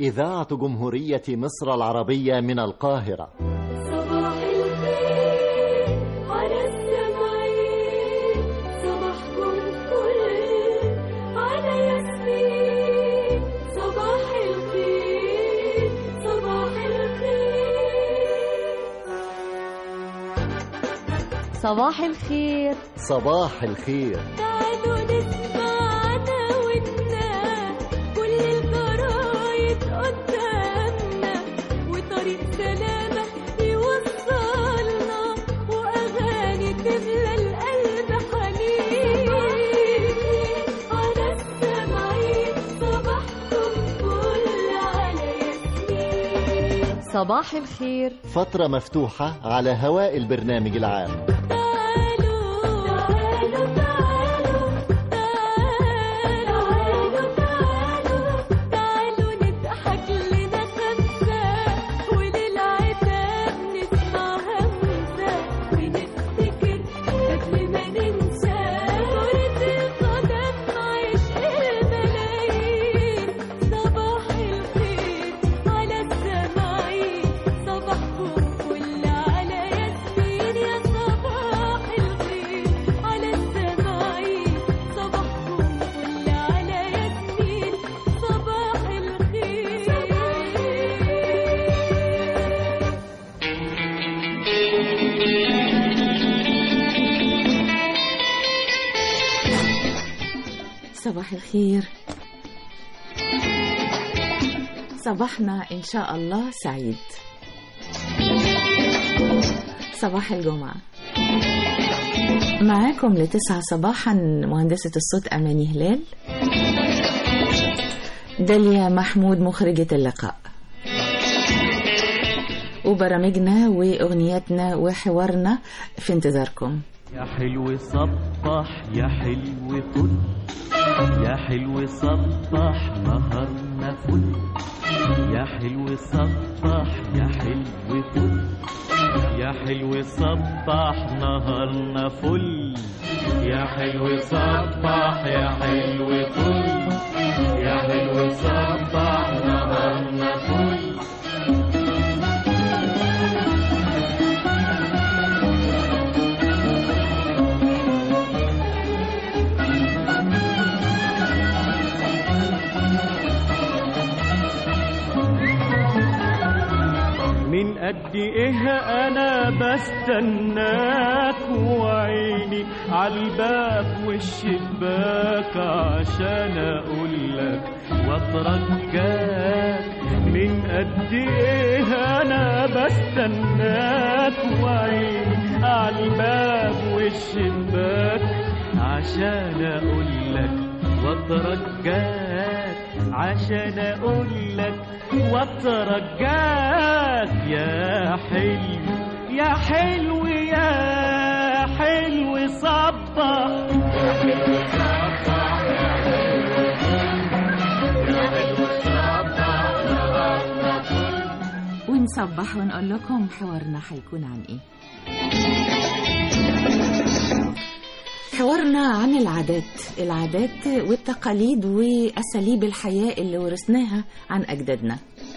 إذاعة جمهورية مصر العربية من القاهرة صباح الخير على السمعين صباحكم فل على ياسمين صباح الخير صباح الخير صباح الخير صباح الخير تعالوا نسمع عناويننا كل الجرايد قدامنا وطريق سلامة يوصلنا وأغاني تملى القلب حنين على السمعين صباحكم فل على ياسمين صباح الخير فترة مفتوحة على هواء البرنامج العام تعالوا تعالوا تعالوا تعالوا تعالوا تعالوا نضحك لنا خمسة وللعتاب نسمع همسة ونفتكر قبل ما ننسى كرة القدم عشق الملايين صباح الخير على السماعين صباحكم فل على ياسمين يا صباح الخير على السماعين صباحكم فل على ياسمين صباح الخير صباح الخير صباحنا إن شاء الله سعيد صباح الجمعة معاكم لتسعة صباحا مهندسة الصوت أماني هلال داليا محمود مخرجة اللقاء وبرامجنا وأغنياتنا وحوارنا في انتظاركم يا حلو صبح يا حلو طل يا حلو صبح نهارنا فل يا حلو صبح يا حلو طل يا حلو صبح نهارنا فل يا حلو صبح يا حلو طل يا حلو صبح نهارنا فل من قد ايه انا بستناك وعيني عالباب والشباك عشان اقولك واترجاك من قد ايه انا بستناك وعيني عالباب والشباك عشان اقولك واترجاك عشان اقولك واترجاك يا حلو يا حلو يا حلو صبح ونصبح ونقول لكم حوارنا هيكون عن ايه حوارنا عن العادات العادات والتقاليد وأساليب الحياة اللي ورثناها عن أجدادنا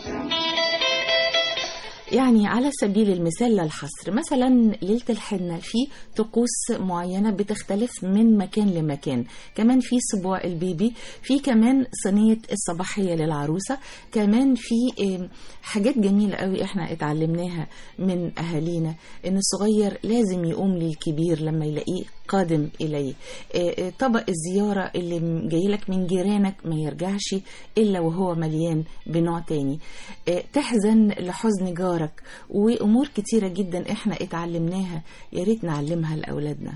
يعني على سبيل المثال لا الحصر مثلا ليلة الحنة في طقوس معينة بتختلف من مكان لمكان كمان في سبوع البيبي في كمان صينية الصباحية للعروسة كمان في آم، حاجات جميلة قوي احنا اتعلمناها من أهالينا ان الصغير لازم يقوم للكبير لما يلاقيه قادم إليه آه، آه، طبق الزيارة اللي جاي لك من جيرانك ما يرجعش إلا وهو مليان بنوع تاني آه، تحزن لحزن جارك وأمور كتيرة جدا احنا اتعلمناها يا ريت نعلمها لأولادنا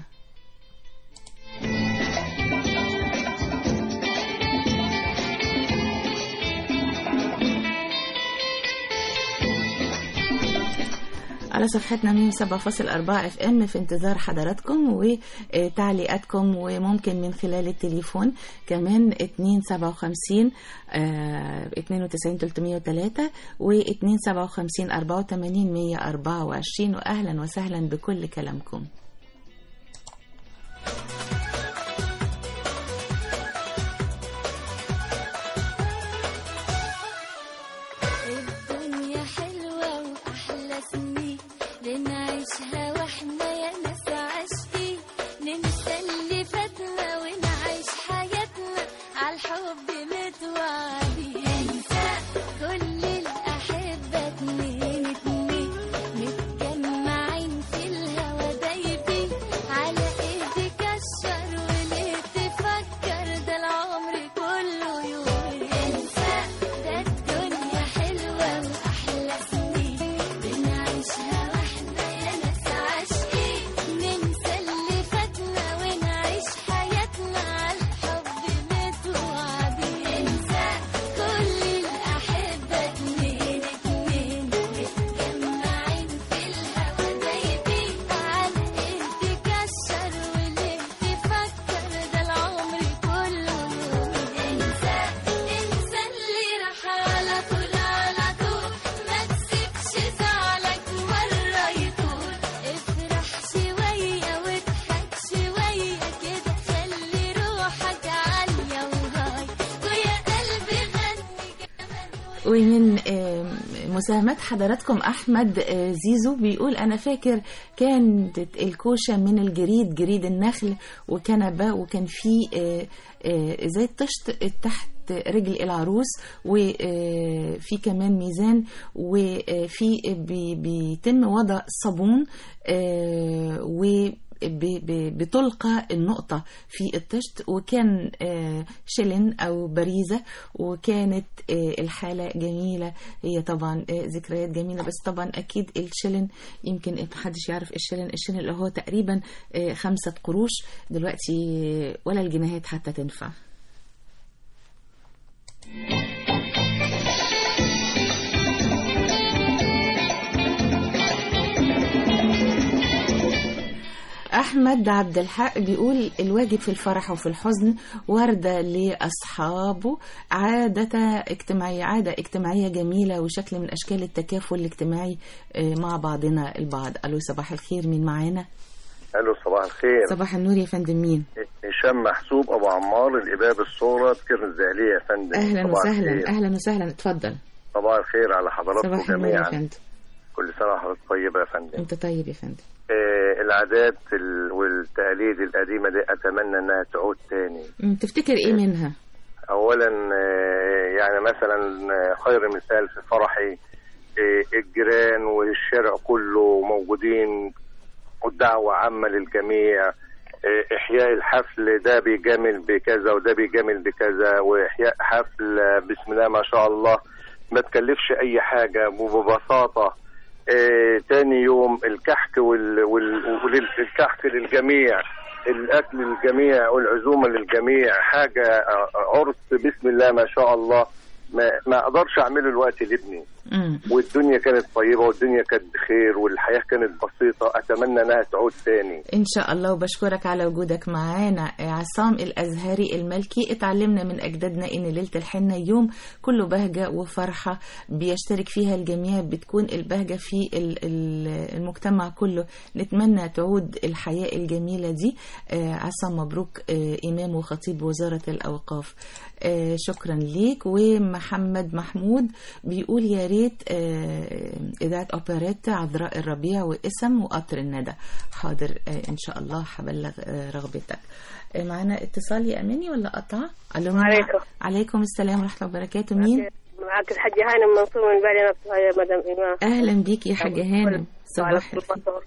على صفحتنا 107.4 اف ام في انتظار حضراتكم وتعليقاتكم وممكن من خلال التليفون كمان 257 92 303 و 257 84 124 واهلا وسهلا بكل كلامكم الدنيا حلوة وأحلى سنين بنعيشها واحنا يا ناس عاشقين ننسى اللي فاتنا ونعيش حياتنا عالحب متوعدين انسى كل الأحبة اتنين اتنين متجمعين في الهوا دايبين على ايدك الشر وليه تفكر ده العمر كله يوم انسى ده الدنيا حلوة وأحلى سنين بنعيشها واحنا يا ناس عاشقين ننسى اللي فاتنا ونعيش حياتنا عالحب متوعدين انسى كل الأحبة اتنين اتنين متجمعين في الهوا دايبين على ايدك الشر وليه تفكر ده العمر كله يوم انسى انسى اللي راح على طول على طول ما تسيبش زعلك مرة يطول افرح شوية واضحك شوية كده خلي روحك عالية وهاي ويا قلبي غني كمان ومن آه، مساهمات حضراتكم احمد آه، زيزو بيقول انا فاكر كانت الكوشه من الجريد جريد النخل وكنبه وكان في آه، آه، زي الطشت تحت رجل العروس وفي كمان ميزان وفي بي- بيتم وضع صابون آه، و ب- ب- بتلقى النقطة في الطشت وكان آه، شلن أو بريزة وكانت آه، الحالة جميلة هي طبعا آه، ذكريات جميلة بس طبعا أكيد الشلن يمكن محدش يعرف الشلن الشلن اللي هو تقريبا آه، خمسة قروش دلوقتي آه، ولا الجنيهات حتى تنفع أحمد عبد الحق بيقول الواجب في الفرح وفي الحزن وردة لأصحابه عادة اجتماعية عادة اجتماعية جميلة وشكل من أشكال التكافل الاجتماعي آه، مع بعضنا البعض ألو صباح الخير مين معانا الو صباح الخير صباح النور يا فندم مين هشام محسوب ابو عمار الاباب الصوره تكرم الزهليه يا فندم أهلا صباح وسهلا الخير. أهلا وسهلا اتفضل صباح الخير على حضراتكم صباح النور يا جميعا فندم كل سنه وحضرتك طيبه يا فندم أنت طيب يا فندم آه العادات ال- والتقاليد القديمه دي اتمنى انها تعود تاني مم، تفتكر إيه منها اولا آه، يعني مثلا آه، خير مثال في فرحي آه، الجيران والشارع كله موجودين والدعوة عامة للجميع آه، إحياء الحفل ده بيجامل بكذا وده بيجامل بكذا وإحياء حفل آه، بسم الله ما شاء الله ما تكلفش أي حاجة وببساطة آه، تاني يوم الكحك وال... وال... والكحك للجميع الاكل للجميع والعزومه للجميع حاجه آه، عرس بسم الله ما شاء الله ما ما اقدرش اعمله الوقت لابني مم. والدنيا كانت طيبه والدنيا كانت بخير والحياه كانت بسيطه اتمنى انها تعود تاني إن شاء الله وبشكرك على وجودك معانا عصام الأزهري الملكي اتعلمنا من أجدادنا إن ليلة الحنة يوم كله بهجة وفرحة بيشترك فيها الجميع بتكون البهجة في ال- ال- المجتمع كله نتمنى تعود الحياة الجميلة دي آه، عصام مبروك آه، إمام وخطيب وزارة الأوقاف آه، شكرا ليك ومحمد محمود بيقول يا ريت آه، إذاعة أوبريت عذراء الربيع واسم وقطر الندى حاضر آه، إن شاء الله هبلغ آه، رغبتك آه، معانا اتصال يا أماني ولا قطع؟ ألو مين؟ عليكم. عليكم السلام ورحمة الله وبركاته مين؟ معك الحاجة هانم منصور من بالي نفسها يا مدام إيمان أهلا بيك يا حاجة هانم صباح وعلى الخير الخير.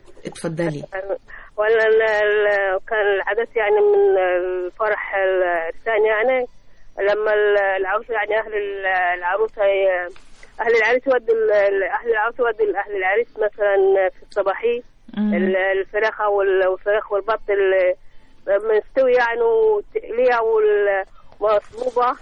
اتفضلي ولا ال- ال- كان العدس يعني من الفرح ال- الثاني يعني لما ال- العروسة يعني أهل ال- العروسة ي- أهل العريس يودوا ال- ال- أهل العروسة يودوا لأهل العريس مثلا في الصباحي مم. ال- الفراخة وال- والفراخ والبط ال- مستوي يعني وتقلية وال- ومصبوبة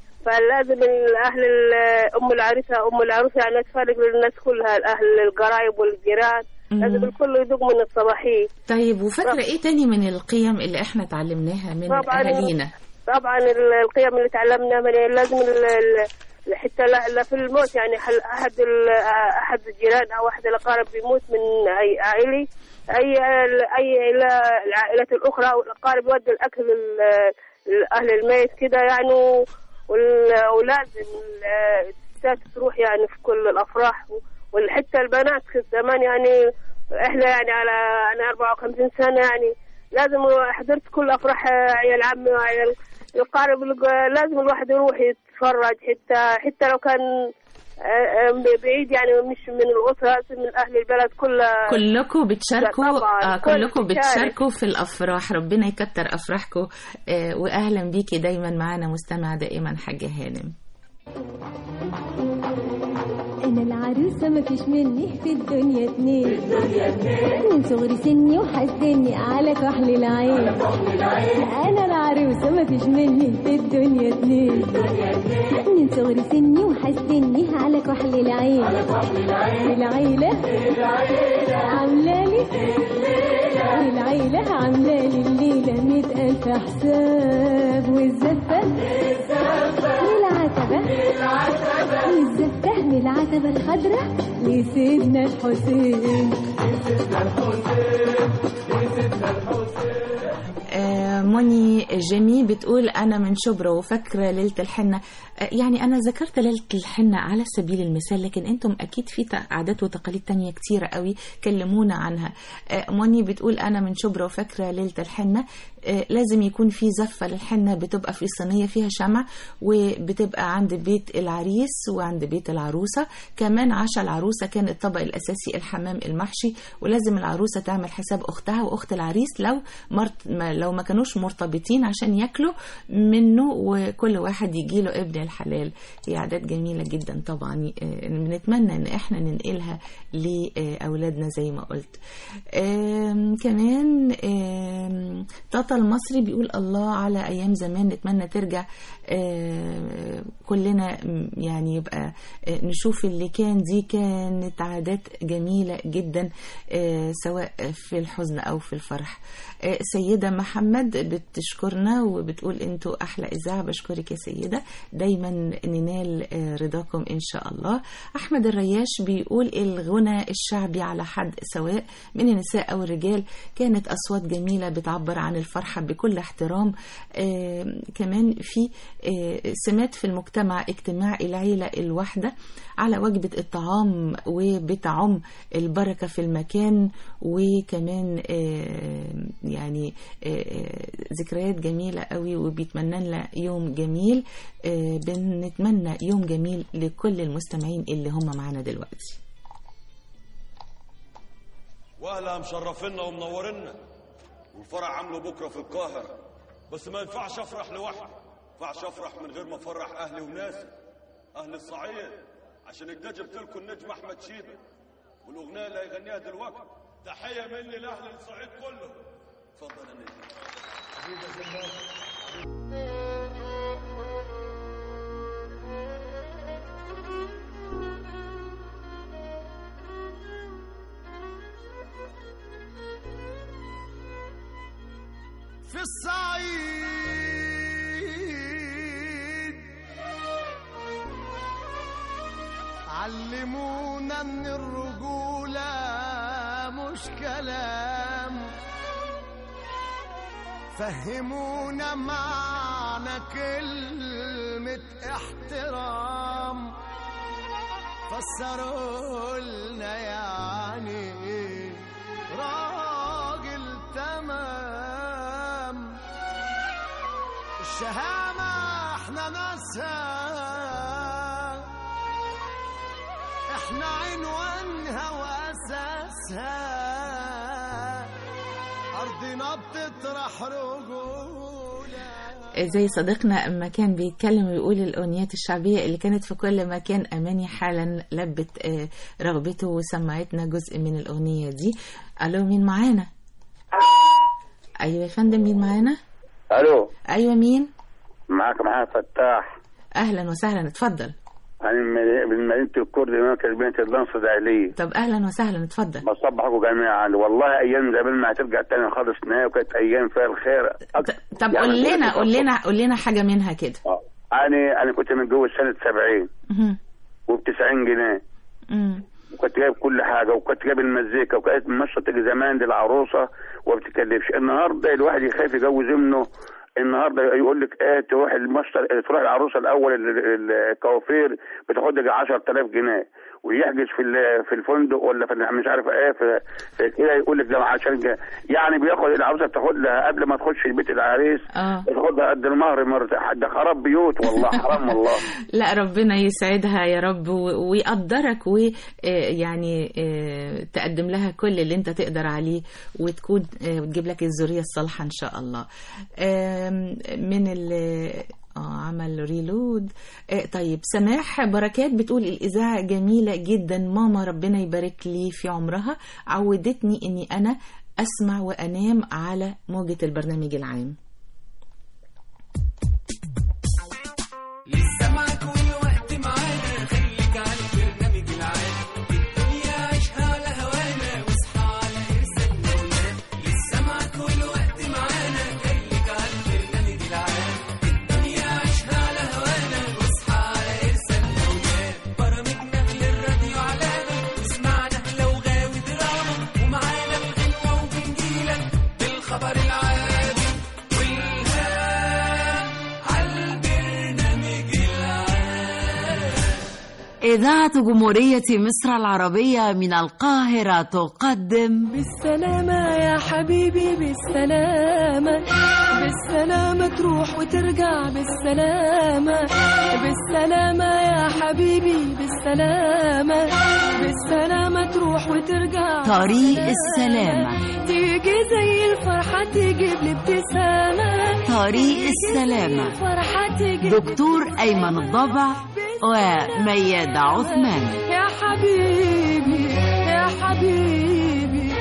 فلازم ال- أهل ال- أم العريسة أم العروسة يعني تفرق للناس كلها الأهل القرايب والجيران لازم مم. الكل يذوق من الصباحي طيب وفاكرة إيه تاني من القيم اللي إحنا اتعلمناها من طبعاً. أهالينا؟ طبعا ال- القيم اللي تعلمنا من لازم ال- ال- حتى لا, لا في الموت يعني هل احد ال- احد الجيران او احد الاقارب بيموت من اي عائلي اي اي الى العائلات الاخرى او الاقارب يودوا الاكل لل- لاهل الميت كده يعني وال- ولازم ال- الستات تروح يعني في كل الافراح وحتى البنات في زمان يعني احنا يعني على انا 54 سنه يعني لازم حضرت كل افراح عيال عمي وعيال القارب لازم الواحد يروح يتفرج حتى حتى لو كان آه، آه، بعيد يعني مش من الاسره لازم من اهل البلد كلها كلكم بتشاركوا لا طبعاً، آه كل كلكم بيشارك. بتشاركوا في الافراح ربنا يكتر افراحكم آه واهلا بيكي دايما معانا مستمع دائما حاجه هانم انا العروسه مفيش مني في الدنيا اتنين من صغري سني وحزني على كحل العين انا العروسه مفيش مني في الدنيا اتنين من صغري سني وحزني على كحل العين العيله عاملالي العيله عاملالي الليله مئة الف حساب والزفه للعتبه والزفه للعتبه الخضراء لسيدنا الحسين آه، موني جميل بتقول أنا من شبرا وفاكرة ليلة الحنة آه، يعني أنا ذكرت ليلة الحنة على سبيل المثال لكن أنتم أكيد في ت- عادات وتقاليد تانية كتيرة قوي كلمونا عنها آه، موني بتقول أنا من شبرا وفاكرة ليلة الحنة آه، لازم يكون في زفة للحنة بتبقى في صينية فيها شمع وبتبقى عند بيت العريس وعند بيت العروسة كمان عشاء العروسة كان الطبق الأساسي الحمام المحشي ولازم العروسة تعمل حساب أختها وأخت العريس لو مرت ما لو ما كانوش مرتبطين عشان ياكلوا منه وكل واحد يجي له ابن الحلال هي عادات جميلة جدا طبعا آه، بنتمنى ان احنا ننقلها لأولادنا زي ما قلت آم، كمان آم، تاتا المصري بيقول الله على أيام زمان نتمنى ترجع آم، كلنا م، يعني يبقى آه، نشوف اللي كان دي كانت عادات جميلة جدا آه، سواء في الحزن أو في الفرح آه، سيدة محمد بتشكرنا وبتقول انتوا أحلى إذاعة بشكرك يا سيدة دايما ننال آه، رضاكم إن شاء الله أحمد الرياش بيقول الغنى الشعبي على حد سواء من النساء أو الرجال كانت أصوات جميلة بتعبر عن الفرحة بكل احترام آه، كمان في آه، سمات في المجتمع اجتماع العيلة الواحدة على وجبة الطعام وبتعم البركة في المكان وكمان آه، يعني آه، ذكريات جميلة قوي وبيتمنى لنا يوم جميل آه، بنتمنى يوم جميل لكل المستمعين اللي هم معانا دلوقتي واهلها مشرفينا ومنورينا والفرح عامله بكره في القاهره بس ما ينفعش افرح لوحدي ما ينفعش افرح من غير ما افرح اهلي وناسي اهل الصعيد عشان كده جبت لكم النجم احمد شيبه والاغنيه اللي هيغنيها دلوقتي تحيه مني لاهل الصعيد كله اتفضل يا نجم في الصعيد علمونا ان الرجولة مش كلام فهمونا معنى كلمة احترام فسروا لنا يعني ايه راجل تمام الشهامة احنا ناسها احنا عنوانها واساسها ارضنا بتطرح رجولة زي صديقنا اما كان بيتكلم ويقول الاغنيات الشعبيه اللي كانت في كل مكان اماني حالا لبت آه، رغبته وسمعتنا جزء من الاغنيه دي الو مين معانا ايوه يا فندم مين معانا الو ايوه مين معاك محمد فتاح اهلا وسهلا اتفضل انا من من مدينه الكرد مركز بنت اللنص داعليه طب اهلا وسهلا اتفضل بصبحكم جميعا والله ايام زمان ما هترجع تاني خالص نهايه وكانت ايام فيها الخير أك- طب يعني قول لنا كنت قول لنا قول لنا حاجه منها كده آه. انا انا كنت متجوز سنه 70 مهم. وب 90 جنيه مم. وكنت جايب كل حاجه وكنت جايب المزيكا وكانت مشة تيجي زمان دي العروسه وما بتكلفش النهارده الواحد يخاف يجوز ابنه النهارده يقول لك ايه تروح المشتر تروح العروسه الاول ال- ال- الكوافير بتاخد لك 10000 جنيه ويحجز في ال- في الفندق ولا في ال- مش عارف ايه في, في كده يقول لك ده عشان ج- يعني بياخد العروسه بتاخد لها قبل ما تخش بيت العريس اه بتاخد لها قد المهر مرتاح ده خراب بيوت والله حرام والله لا ربنا يسعدها يا رب و- ويقدرك ويعني تقدم لها كل اللي انت تقدر عليه وتكون آه، وتجيب لك الذرية الصالحة ان شاء الله آم، من ال اه عمل ريلود آه طيب سماح بركات بتقول الإذاعة جميلة جدا ماما ربنا يبارك لي في عمرها عودتني إني أنا أسمع وأنام على موجة البرنامج العام لسه معاك والوقت معانا خليك على البرنامج العام الدنيا عيشها على هوانا واصحى على ارسال مولانا لسه معاك والوقت معانا خليك على البرنامج العام الدنيا عيشها على هوانا واصحى على ارسال مولانا برامجنا للراديو علامة واسمعنا لو غاوي دراما ومعانا الغنوة وبنجيلك بالخبر العادي والهام عالبرنامج العام إذاعة جمهورية مصر العربية من القاهرة تقدم بالسلامة يا حبيبي بالسلامة بالسلامة تروح وترجع بالسلامة بالسلامة يا حبيبي بالسلامة بالسلامة تروح وترجع طريق بالسلامة. السلامة. تيجي زي الفرحة تجيب لي ابتسامة طريق تيجي السلامة. زي الفرحة تجيب دكتور أيمن الضبع وميادة عثمان يا حبيبي يا حبيبي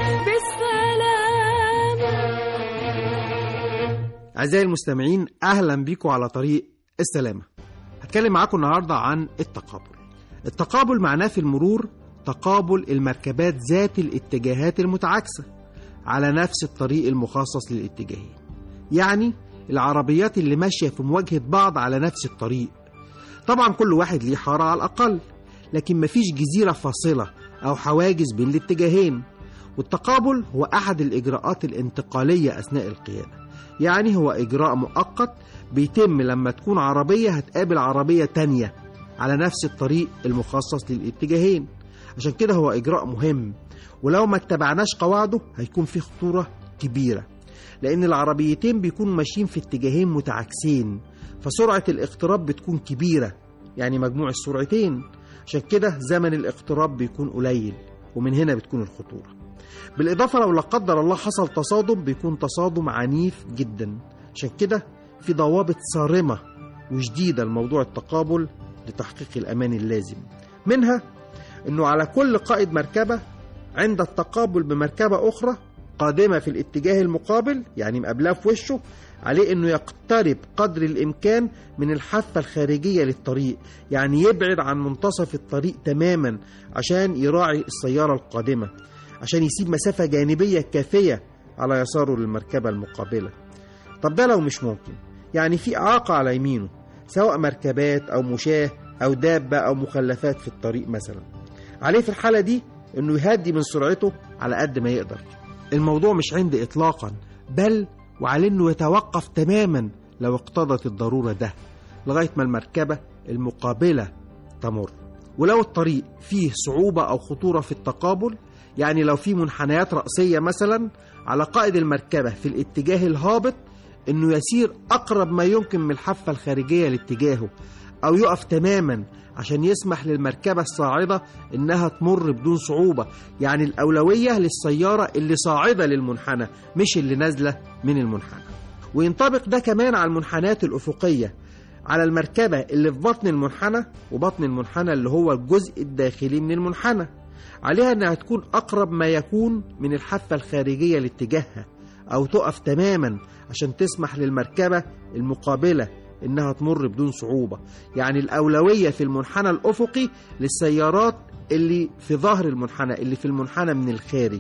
بالسلامة أعزائي المستمعين أهلا بيكم على طريق السلامة هتكلم معاكم النهاردة عن التقابل التقابل معناه في المرور تقابل المركبات ذات الاتجاهات المتعاكسة على نفس الطريق المخصص للاتجاهين يعني العربيات اللي ماشية في مواجهة بعض على نفس الطريق طبعا كل واحد ليه حارة على الأقل لكن مفيش جزيرة فاصلة أو حواجز بين الاتجاهين والتقابل هو أحد الإجراءات الانتقالية أثناء القيادة يعني هو إجراء مؤقت بيتم لما تكون عربية هتقابل عربية تانية على نفس الطريق المخصص للاتجاهين عشان كده هو إجراء مهم ولو ما اتبعناش قواعده هيكون في خطورة كبيرة لأن العربيتين بيكونوا ماشيين في اتجاهين متعاكسين فسرعة الاقتراب بتكون كبيرة يعني مجموع السرعتين عشان كده زمن الاقتراب بيكون قليل ومن هنا بتكون الخطورة بالإضافة لو لا قدر الله حصل تصادم بيكون تصادم عنيف جدا عشان كده في ضوابط صارمة وشديدة لموضوع التقابل لتحقيق الأمان اللازم منها أنه على كل قائد مركبة عند التقابل بمركبة أخرى قادمة في الاتجاه المقابل يعني مقابلاه في وشه عليه انه يقترب قدر الامكان من الحافه الخارجيه للطريق يعني يبعد عن منتصف الطريق تماما عشان يراعي السياره القادمه عشان يسيب مسافه جانبيه كافيه على يساره للمركبه المقابله طب ده لو مش ممكن يعني في اعاقه على يمينه سواء مركبات او مشاه او دابه او مخلفات في الطريق مثلا عليه في الحاله دي انه يهدي من سرعته على قد ما يقدر الموضوع مش عندي اطلاقا بل وعليه انه يتوقف تماما لو اقتضت الضروره ده لغايه ما المركبه المقابله تمر ولو الطريق فيه صعوبه او خطوره في التقابل يعني لو في منحنيات رأسية مثلا على قائد المركبة في الاتجاه الهابط انه يسير اقرب ما يمكن من الحافة الخارجية لاتجاهه او يقف تماما عشان يسمح للمركبة الصاعدة انها تمر بدون صعوبة يعني الاولوية للسيارة اللي صاعدة للمنحنى مش اللي نازلة من المنحنى وينطبق ده كمان على المنحنيات الافقية على المركبة اللي في بطن المنحنى وبطن المنحنى اللي هو الجزء الداخلي من المنحنى عليها انها تكون اقرب ما يكون من الحافة الخارجية لاتجاهها او تقف تماما عشان تسمح للمركبة المقابلة انها تمر بدون صعوبة يعني الاولوية في المنحنى الافقي للسيارات اللي في ظهر المنحنى اللي في المنحنى من الخارج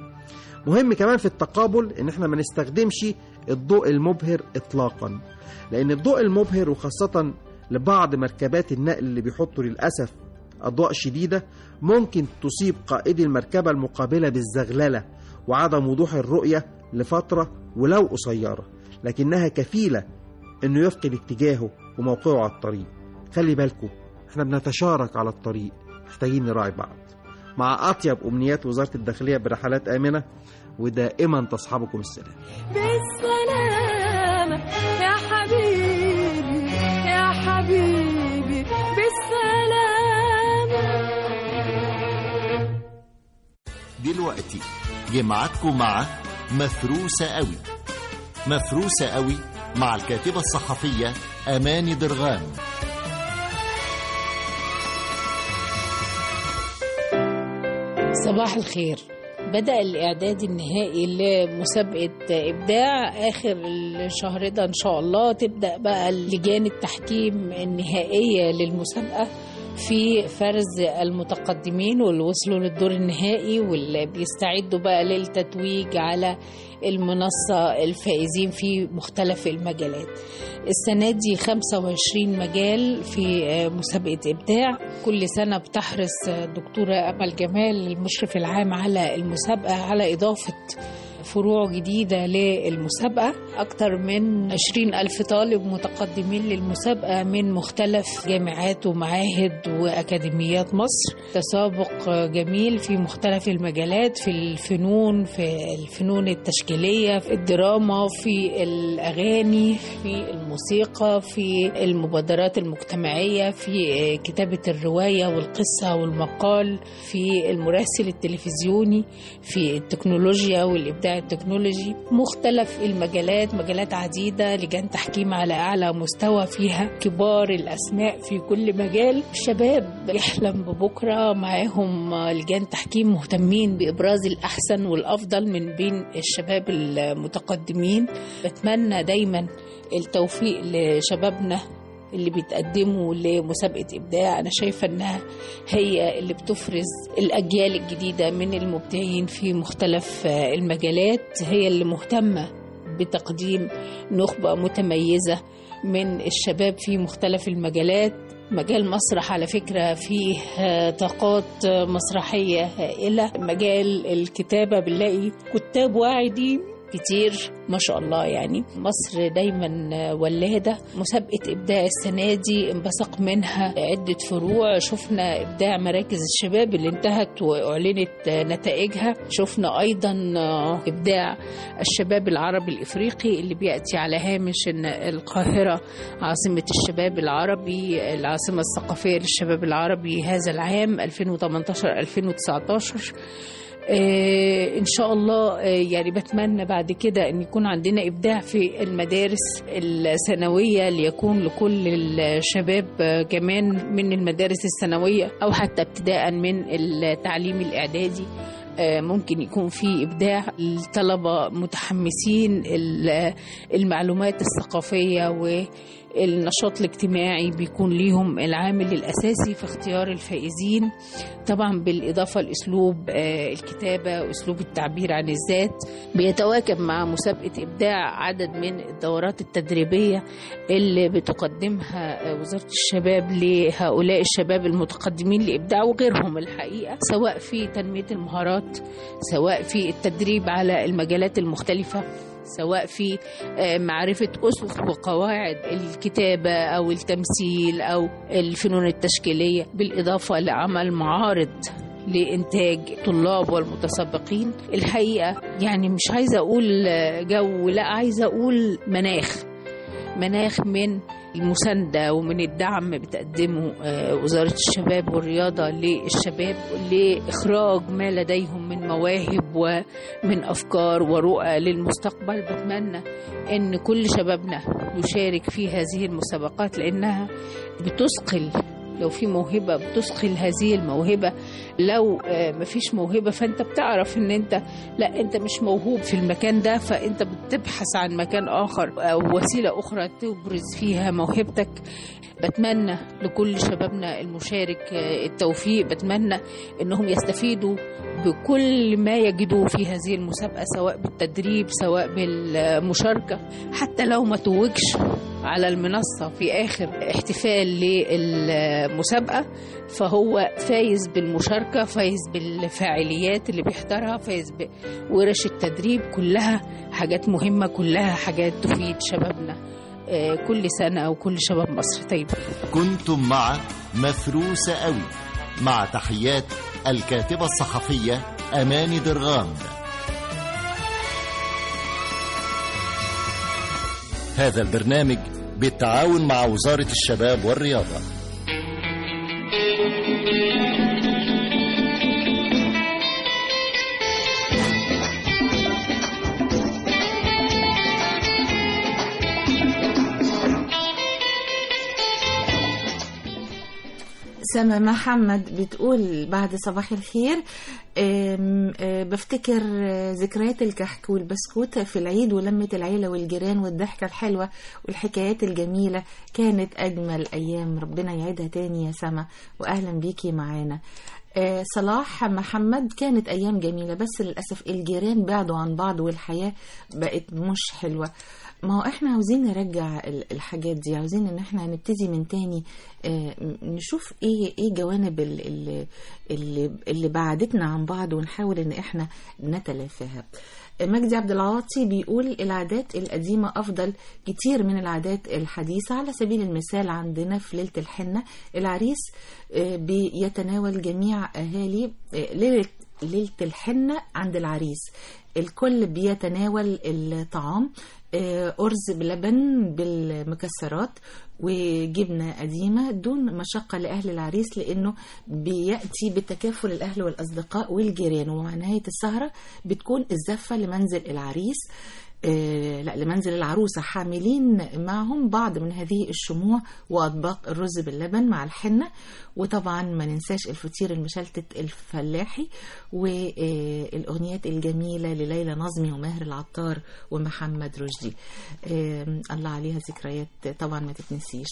مهم كمان في التقابل ان احنا ما نستخدمش الضوء المبهر اطلاقا لان الضوء المبهر وخاصة لبعض مركبات النقل اللي بيحطوا للأسف أضواء شديدة ممكن تصيب قائدي المركبة المقابلة بالزغللة وعدم وضوح الرؤية لفترة ولو قصيرة لكنها كفيلة إنه يفقد اتجاهه وموقعه على الطريق خلي بالكم احنا بنتشارك على الطريق محتاجين نراعي بعض مع أطيب أمنيات وزارة الداخلية برحلات آمنة ودائما تصحبكم السلام بالسلامة يا حبيبي يا حبيبي بالسلامة دلوقتي جمعتكم مع مفروسة قوي مفروسة قوي مع الكاتبة الصحفية أماني درغام صباح الخير بدأ الإعداد النهائي لمسابقة إبداع آخر الشهر ده إن شاء الله تبدأ بقى لجان التحكيم النهائية للمسابقة في فرز المتقدمين واللي وصلوا للدور النهائي واللي بيستعدوا بقى للتتويج على المنصة الفائزين في مختلف المجالات السنة دي 25 مجال في مسابقة إبداع كل سنة بتحرص دكتورة أمل جمال المشرف العام على المسابقة على إضافة فروع جديدة للمسابقة أكثر من 20 ألف طالب متقدمين للمسابقة من مختلف جامعات ومعاهد وأكاديميات مصر تسابق جميل في مختلف المجالات في الفنون في الفنون التشكيلية في الدراما في الأغاني في الموسيقى في المبادرات المجتمعية في كتابة الرواية والقصة والمقال في المراسل التلفزيوني في التكنولوجيا والإبداع التكنولوجي مختلف المجالات مجالات عديدة لجان تحكيم على أعلى مستوى فيها كبار الأسماء في كل مجال الشباب يحلم ببكرة معاهم لجان تحكيم مهتمين بإبراز الأحسن والأفضل من بين الشباب المتقدمين بتمنى دايما التوفيق لشبابنا اللي بيتقدموا لمسابقة إبداع أنا شايفة أنها هي اللي بتفرز الأجيال الجديدة من المبدعين في مختلف المجالات هي اللي مهتمة بتقديم نخبة متميزة من الشباب في مختلف المجالات مجال مسرح على فكرة فيه طاقات مسرحية هائلة مجال الكتابة بنلاقي كتاب واعدين كتير ما شاء الله يعني مصر دايما ولادة مسابقة إبداع السنة دي انبثق منها عدة فروع شفنا إبداع مراكز الشباب اللي انتهت وأعلنت نتائجها شفنا أيضا إبداع الشباب العربي الإفريقي اللي بيأتي على هامش إن القاهرة عاصمة الشباب العربي العاصمة الثقافية للشباب العربي هذا العام 2018-2019 آه ان شاء الله آه يعني بتمنى بعد كده ان يكون عندنا ابداع في المدارس الثانويه ليكون لكل الشباب آه كمان من المدارس الثانويه او حتى ابتداء من التعليم الاعدادي ممكن يكون في ابداع الطلبه متحمسين المعلومات الثقافيه والنشاط الاجتماعي بيكون ليهم العامل الاساسي في اختيار الفائزين طبعا بالاضافه لاسلوب الكتابه واسلوب التعبير عن الذات بيتواكب مع مسابقه ابداع عدد من الدورات التدريبيه اللي بتقدمها وزاره الشباب لهؤلاء الشباب المتقدمين لابداع وغيرهم الحقيقه سواء في تنميه المهارات سواء في التدريب على المجالات المختلفة سواء في معرفة أسس وقواعد الكتابة أو التمثيل أو الفنون التشكيلية بالإضافة لعمل معارض لإنتاج طلاب والمتسابقين الحقيقة يعني مش عايزة أقول جو لا عايزة أقول مناخ مناخ من المساندة ومن الدعم بتقدمه وزارة الشباب والرياضة للشباب لإخراج ما لديهم من مواهب ومن أفكار ورؤى للمستقبل بتمنى أن كل شبابنا يشارك في هذه المسابقات لأنها بتثقل لو في موهبة بتثقل هذه الموهبة لو مفيش موهبة فانت بتعرف ان انت لا انت مش موهوب في المكان ده فانت بتبحث عن مكان اخر او وسيلة اخرى تبرز فيها موهبتك بتمنى لكل شبابنا المشارك التوفيق بتمنى انهم يستفيدوا بكل ما يجدوه في هذه المسابقة سواء بالتدريب سواء بالمشاركة حتى لو ما توجش على المنصة في آخر احتفال للمسابقة فهو فايز بالمشاركة فايز بالفاعليات اللي بيحضرها فايز بورش التدريب كلها حاجات مهمة كلها حاجات تفيد شبابنا آه، كل سنة وكل شباب مصر طيب كنتم مع مفروسة قوي مع تحيات الكاتبة الصحفية أماني درغام هذا البرنامج بالتعاون مع وزارة الشباب والرياضة سما محمد بتقول بعد صباح الخير أم، أه، بفتكر أه، ذكريات الكحك والبسكوت في العيد ولمة العيلة والجيران والضحكة الحلوة والحكايات الجميلة كانت أجمل أيام ربنا يعيدها تاني يا سما وأهلا بيكي معانا أه، صلاح محمد كانت أيام جميلة بس للأسف الجيران بعدوا عن بعض والحياة بقت مش حلوة ما هو احنا عاوزين نرجع ال- الحاجات دي عاوزين ان احنا نبتدي من تاني آه، نشوف ايه ايه جوانب ال- ال- اللي اللي بعدتنا عن بعض ونحاول ان احنا نتلافاها مجدي عبد العاطي بيقول العادات القديمة أفضل كتير من العادات الحديثة على سبيل المثال عندنا في ليلة الحنة العريس آه، بيتناول جميع أهالي آه، ليلة ليلة الحنة عند العريس الكل بيتناول الطعام آه، أرز بلبن بالمكسرات وجبنة قديمة دون مشقة لأهل العريس لأنه بيأتي بتكافل الأهل والأصدقاء والجيران ومع نهاية السهرة بتكون الزفة لمنزل العريس آه، لا لمنزل العروسة حاملين معهم بعض من هذه الشموع وأطباق الرز باللبن مع الحنة وطبعا ما ننساش الفطير المشلتت الفلاحي والأغنيات الجميلة لليلى نظمي وماهر العطار ومحمد رشدي آم، الله عليها ذكريات طبعا ما تتنسيش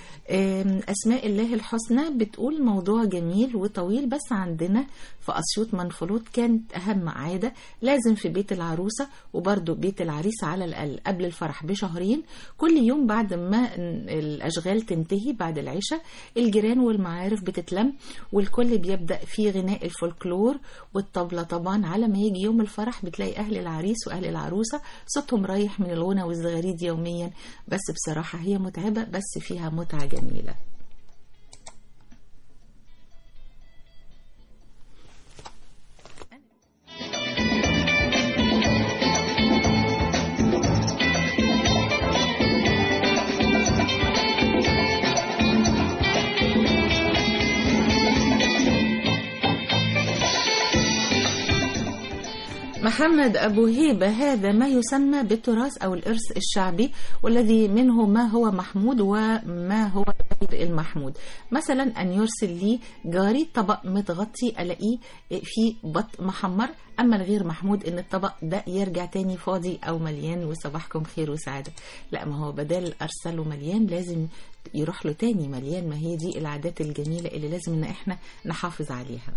آم، أسماء الله الحسنى بتقول موضوع جميل وطويل بس عندنا في أسيوط منفلوط كانت أهم عادة لازم في بيت العروسة وبرضه بيت العريس على الأقل قبل الفرح بشهرين كل يوم بعد ما الأشغال تنتهي بعد العشاء الجيران والمعارف بتتلم والكل بيبدأ في غناء الفولكلور والطبلة طبعا على ما يجي يوم الفرح بتلاقي أهل العريس وأهل العروسة صوتهم رايح من الغنى والزغاريد يوميا بس بصراحة هي متعبة بس فيها متعة جميلة محمد أبو هيبة هذا ما يسمى بالتراث أو الإرث الشعبي والذي منه ما هو محمود وما هو غير المحمود مثلا أن يرسل لي جاري طبق متغطي ألاقيه فيه بط محمر أما الغير محمود إن الطبق ده يرجع تاني فاضي أو مليان وصباحكم خير وسعادة لا ما هو بدل أرسله مليان لازم يروح له تاني مليان ما هي دي العادات الجميلة اللي لازم إن إحنا نحافظ عليها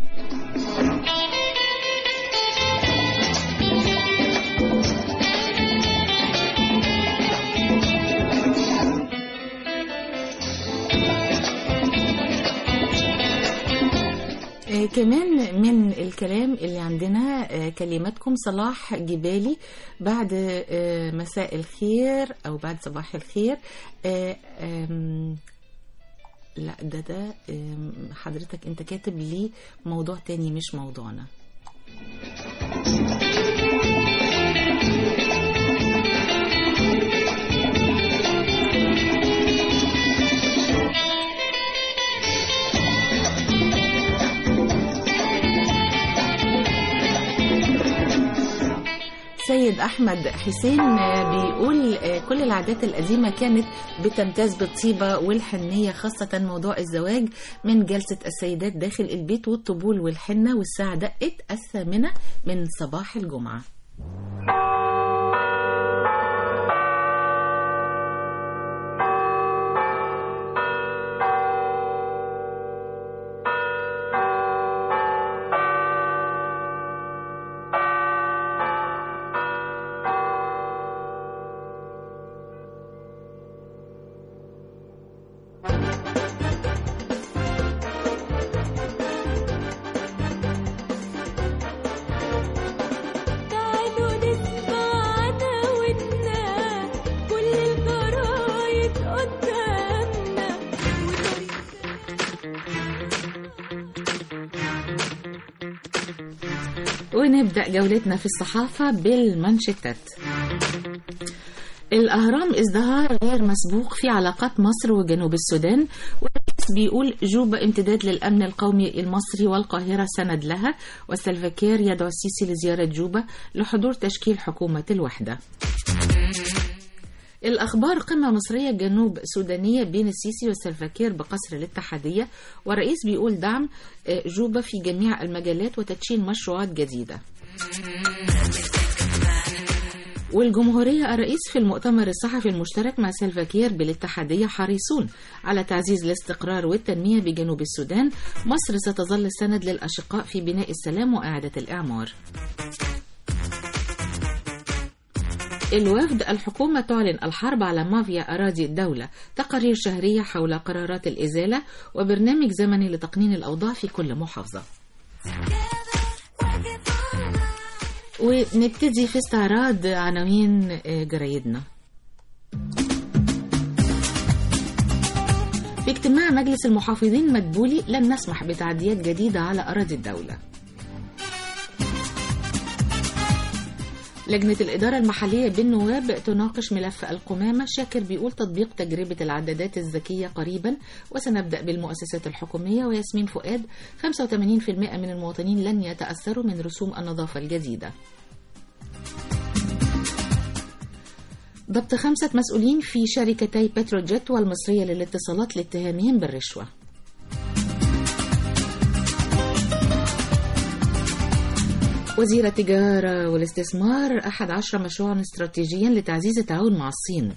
آه، كمان من الكلام اللي عندنا آه، كلماتكم صلاح جبالي بعد آه، مساء الخير او بعد صباح الخير آه، آم، لا ده ده آم، حضرتك انت كاتب لي موضوع تاني مش موضوعنا سيد أحمد حسين آه، بيقول آه، كل العادات القديمة كانت بتمتاز بالطيبة والحنية خاصة موضوع الزواج من جلسة السيدات داخل البيت والطبول والحنة والساعة دقت الثامنة من صباح الجمعة ونبدأ جولتنا في الصحافة بالمانشيتات الأهرام ازدهار غير مسبوق في علاقات مصر وجنوب السودان والرئيس بيقول جوبا امتداد للأمن القومي المصري والقاهرة سند لها والسلفاكير يدعو السيسي لزيارة جوبا لحضور تشكيل حكومة الوحدة الأخبار قمة مصرية جنوب سودانية بين السيسي والسلفاكير بقصر الاتحادية والرئيس بيقول دعم آه، جوبا في جميع المجالات وتدشين مشروعات جديدة والجمهورية الرئيس في المؤتمر الصحفي المشترك مع سلفاكير بالاتحادية حريصون على تعزيز الاستقرار والتنمية بجنوب السودان مصر ستظل السند للأشقاء في بناء السلام وإعادة الإعمار الوفد الحكومة تعلن الحرب على مافيا أراضي الدولة تقارير شهرية حول قرارات الإزالة وبرنامج زمني لتقنين الأوضاع في كل محافظة ونبتدي في استعراض عناوين آه، جرايدنا في اجتماع مجلس المحافظين مدبولي لن نسمح بتعديات جديدة على أراضي الدولة لجنة الإدارة المحلية بالنواب تناقش ملف القمامة شاكر بيقول تطبيق تجربة العدادات الذكية قريبا وسنبدأ بالمؤسسات الحكومية وياسمين فؤاد 85% من المواطنين لن يتأثروا من رسوم النظافة الجديدة ضبط خمسة مسؤولين في شركتي بتروجيت والمصرية للاتصالات لاتهامهم بالرشوة وزير التجارة والاستثمار أحد عشر مشروعا استراتيجيا لتعزيز التعاون مع الصين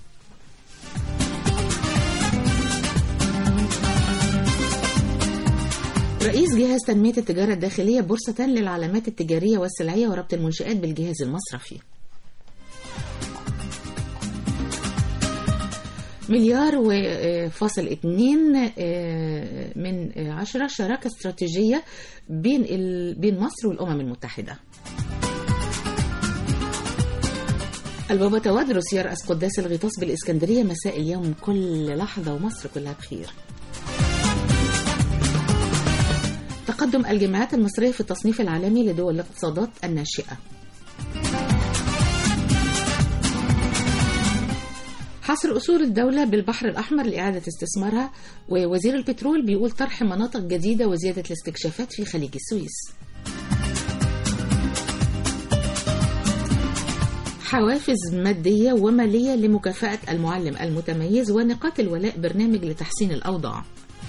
رئيس جهاز تنمية التجارة الداخلية بورصة للعلامات التجارية والسلعية وربط المنشآت بالجهاز المصرفي مليار وفاصل اتنين آه، من عشرة شراكة استراتيجية بين ال... بين مصر والأمم المتحدة البابا توادرس يرأس قداس الغطاس بالإسكندرية مساء اليوم كل لحظة ومصر كلها بخير تقدم الجامعات المصرية في التصنيف العالمي لدول الاقتصادات الناشئة حصر أصول الدولة بالبحر الأحمر لإعادة استثمارها ووزير البترول بيقول طرح مناطق جديدة وزيادة الاستكشافات في خليج السويس حوافز مادية ومالية لمكافأة المعلم المتميز ونقاط الولاء برنامج لتحسين الأوضاع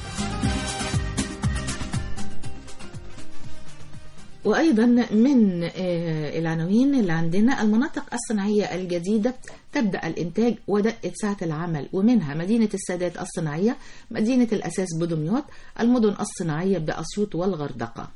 وأيضا من آه، العناوين اللي عندنا المناطق الصناعية الجديدة تبدأ الإنتاج ودقة ساعة العمل ومنها مدينة السادات الصناعية مدينة الأساس بدمياط المدن الصناعية بأسيوط والغردقة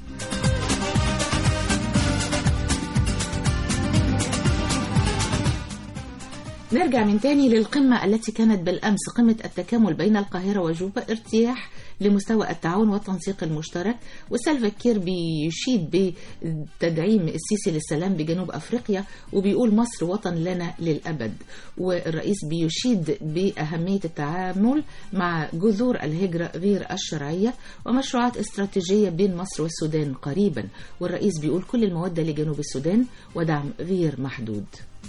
نرجع من تاني للقمة التي كانت بالأمس قمة التكامل بين القاهرة وجوبا ارتياح لمستوى التعاون والتنسيق المشترك وسلفا كير بيشيد بتدعيم السيسي للسلام بجنوب أفريقيا وبيقول مصر وطن لنا للأبد والرئيس بيشيد بأهمية التعامل مع جذور الهجرة غير الشرعية ومشروعات استراتيجية بين مصر والسودان قريبا والرئيس بيقول كل المودة لجنوب السودان ودعم غير محدود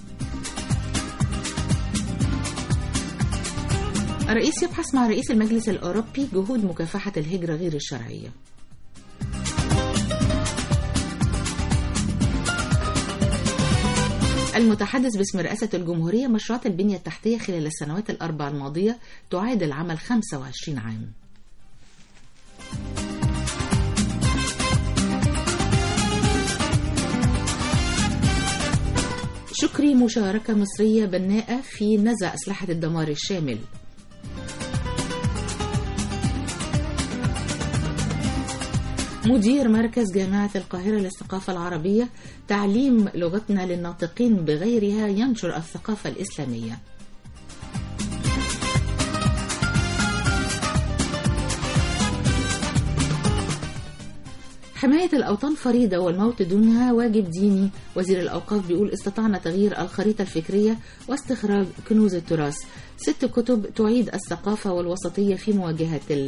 الرئيس يبحث مع رئيس المجلس الأوروبي جهود مكافحة الهجرة غير الشرعية المتحدث باسم رئاسة الجمهورية مشروعات البنية التحتية خلال السنوات الأربع الماضية تعادل عمل 25 عام شكري مشاركة مصرية بناءة في نزع أسلحة الدمار الشامل مدير مركز جامعة القاهرة للثقافة العربية تعليم لغتنا للناطقين بغيرها ينشر الثقافة الإسلامية حماية الأوطان فريضة والموت دونها واجب ديني وزير الأوقاف بيقول استطعنا تغيير الخريطة الفكرية واستخراج كنوز التراث ست كتب تعيد الثقافة والوسطية في مواجهة ال...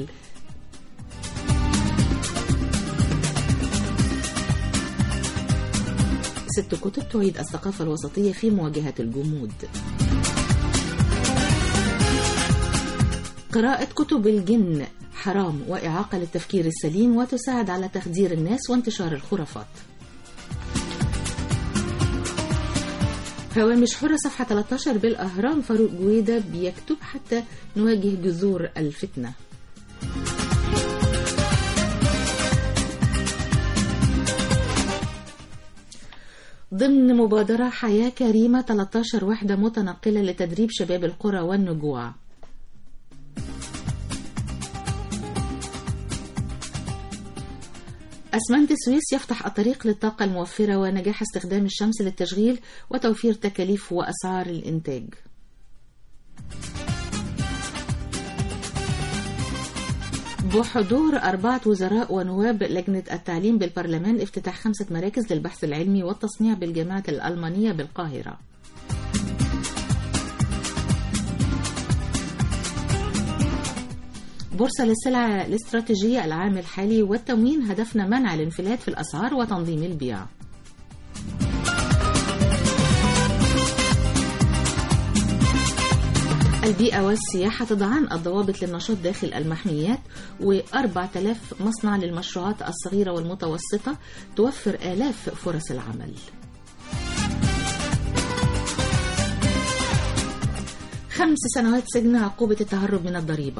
ست كتب تعيد الثقافة الوسطية في مواجهة الجمود قراءة كتب الجن حرام وإعاقة للتفكير السليم وتساعد على تخدير الناس وانتشار الخرافات هوامش حرة صفحة 13 بالأهرام فاروق جويدة بيكتب حتى نواجه جذور الفتنة ضمن مبادرة حياة كريمة 13 وحدة متنقلة لتدريب شباب القرى والنجوع أسمنت السويس يفتح الطريق للطاقة الموفرة ونجاح استخدام الشمس للتشغيل وتوفير تكاليف وأسعار الإنتاج بحضور أربعة وزراء ونواب لجنة التعليم بالبرلمان افتتاح خمسة مراكز للبحث العلمي والتصنيع بالجامعة الألمانية بالقاهرة بورصة للسلع الاستراتيجية العام الحالي والتموين هدفنا منع الانفلات في الأسعار وتنظيم البيع البيئة والسياحة تضعان الضوابط للنشاط داخل المحميات و4000 مصنع للمشروعات الصغيرة والمتوسطة توفر آلاف فرص العمل خمس سنوات سجن عقوبة التهرب من الضريبة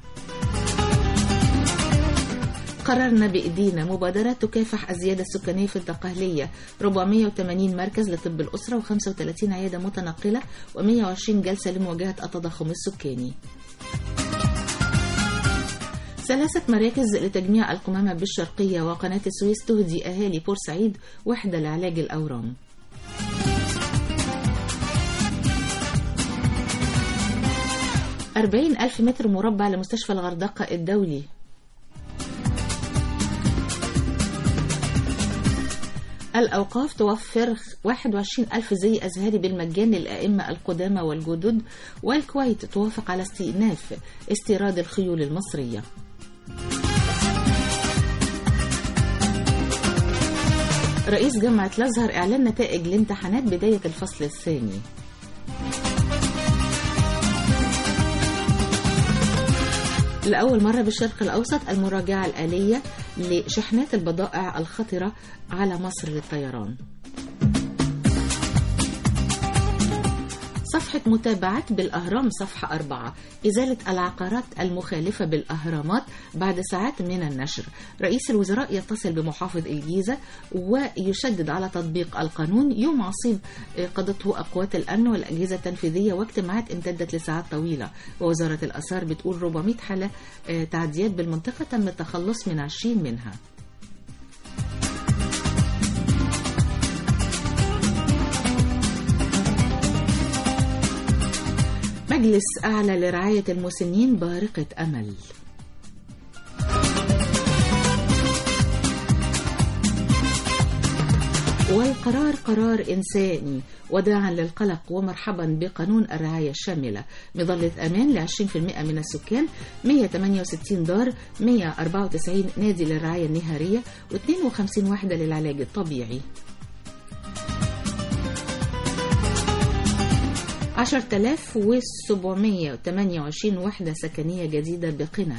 قررنا بإيدينا مبادرة تكافح الزيادة السكانية في الدقهلية 480 مركز لطب الأسرة و35 عيادة متنقلة و120 جلسة لمواجهة التضخم السكاني ثلاثة مراكز لتجميع القمامة بالشرقية وقناة السويس تهدي أهالي بورسعيد وحدة لعلاج الأورام أربعين ألف متر مربع لمستشفى الغردقة الدولي الأوقاف توفر 21 ألف زي أزهري بالمجان للأئمة القدامى والجدد والكويت توافق على استئناف استيراد الخيول المصرية رئيس جامعة الأزهر إعلان نتائج الامتحانات بداية الفصل الثاني لأول مرة بالشرق الأوسط المراجعة الآلية لشحنات البضائع الخطرة على مصر للطيران صفحة متابعة بالأهرام صفحة أربعة إزالة العقارات المخالفة بالأهرامات بعد ساعات من النشر رئيس الوزراء يتصل بمحافظ الجيزة ويشدد على تطبيق القانون يوم عصيب قضته أقوات الأمن والأجهزة التنفيذية واجتماعات امتدت لساعات طويلة ووزارة الآثار بتقول 400 حالة تعديات بالمنطقة تم التخلص من 20 منها مجلس أعلى لرعاية المسنين بارقة أمل والقرار قرار إنساني وداعا للقلق ومرحبا بقانون الرعاية الشاملة مظلة أمان ل 20% من السكان 168 دار 194 نادي للرعاية النهارية و52 وحدة للعلاج الطبيعي 10728 وحدة سكنية جديدة بقنا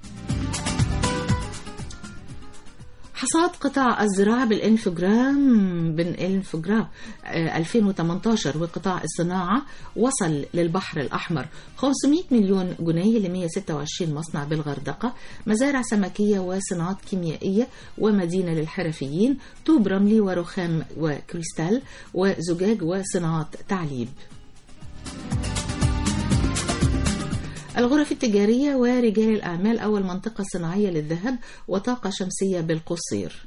حصاد قطاع الزراعة بالانفجرام بالانفجرام 2018 وقطاع الصناعة وصل للبحر الأحمر 500 مليون جنيه ل 126 مصنع بالغردقة مزارع سمكية وصناعات كيميائية ومدينة للحرفيين طوب رملي ورخام وكريستال وزجاج وصناعات تعليب الغرف التجارية ورجال الأعمال أول منطقة صناعية للذهب وطاقة شمسية بالقصير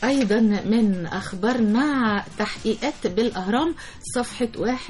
أيضا من أخبارنا تحقيقات بالأهرام صفحة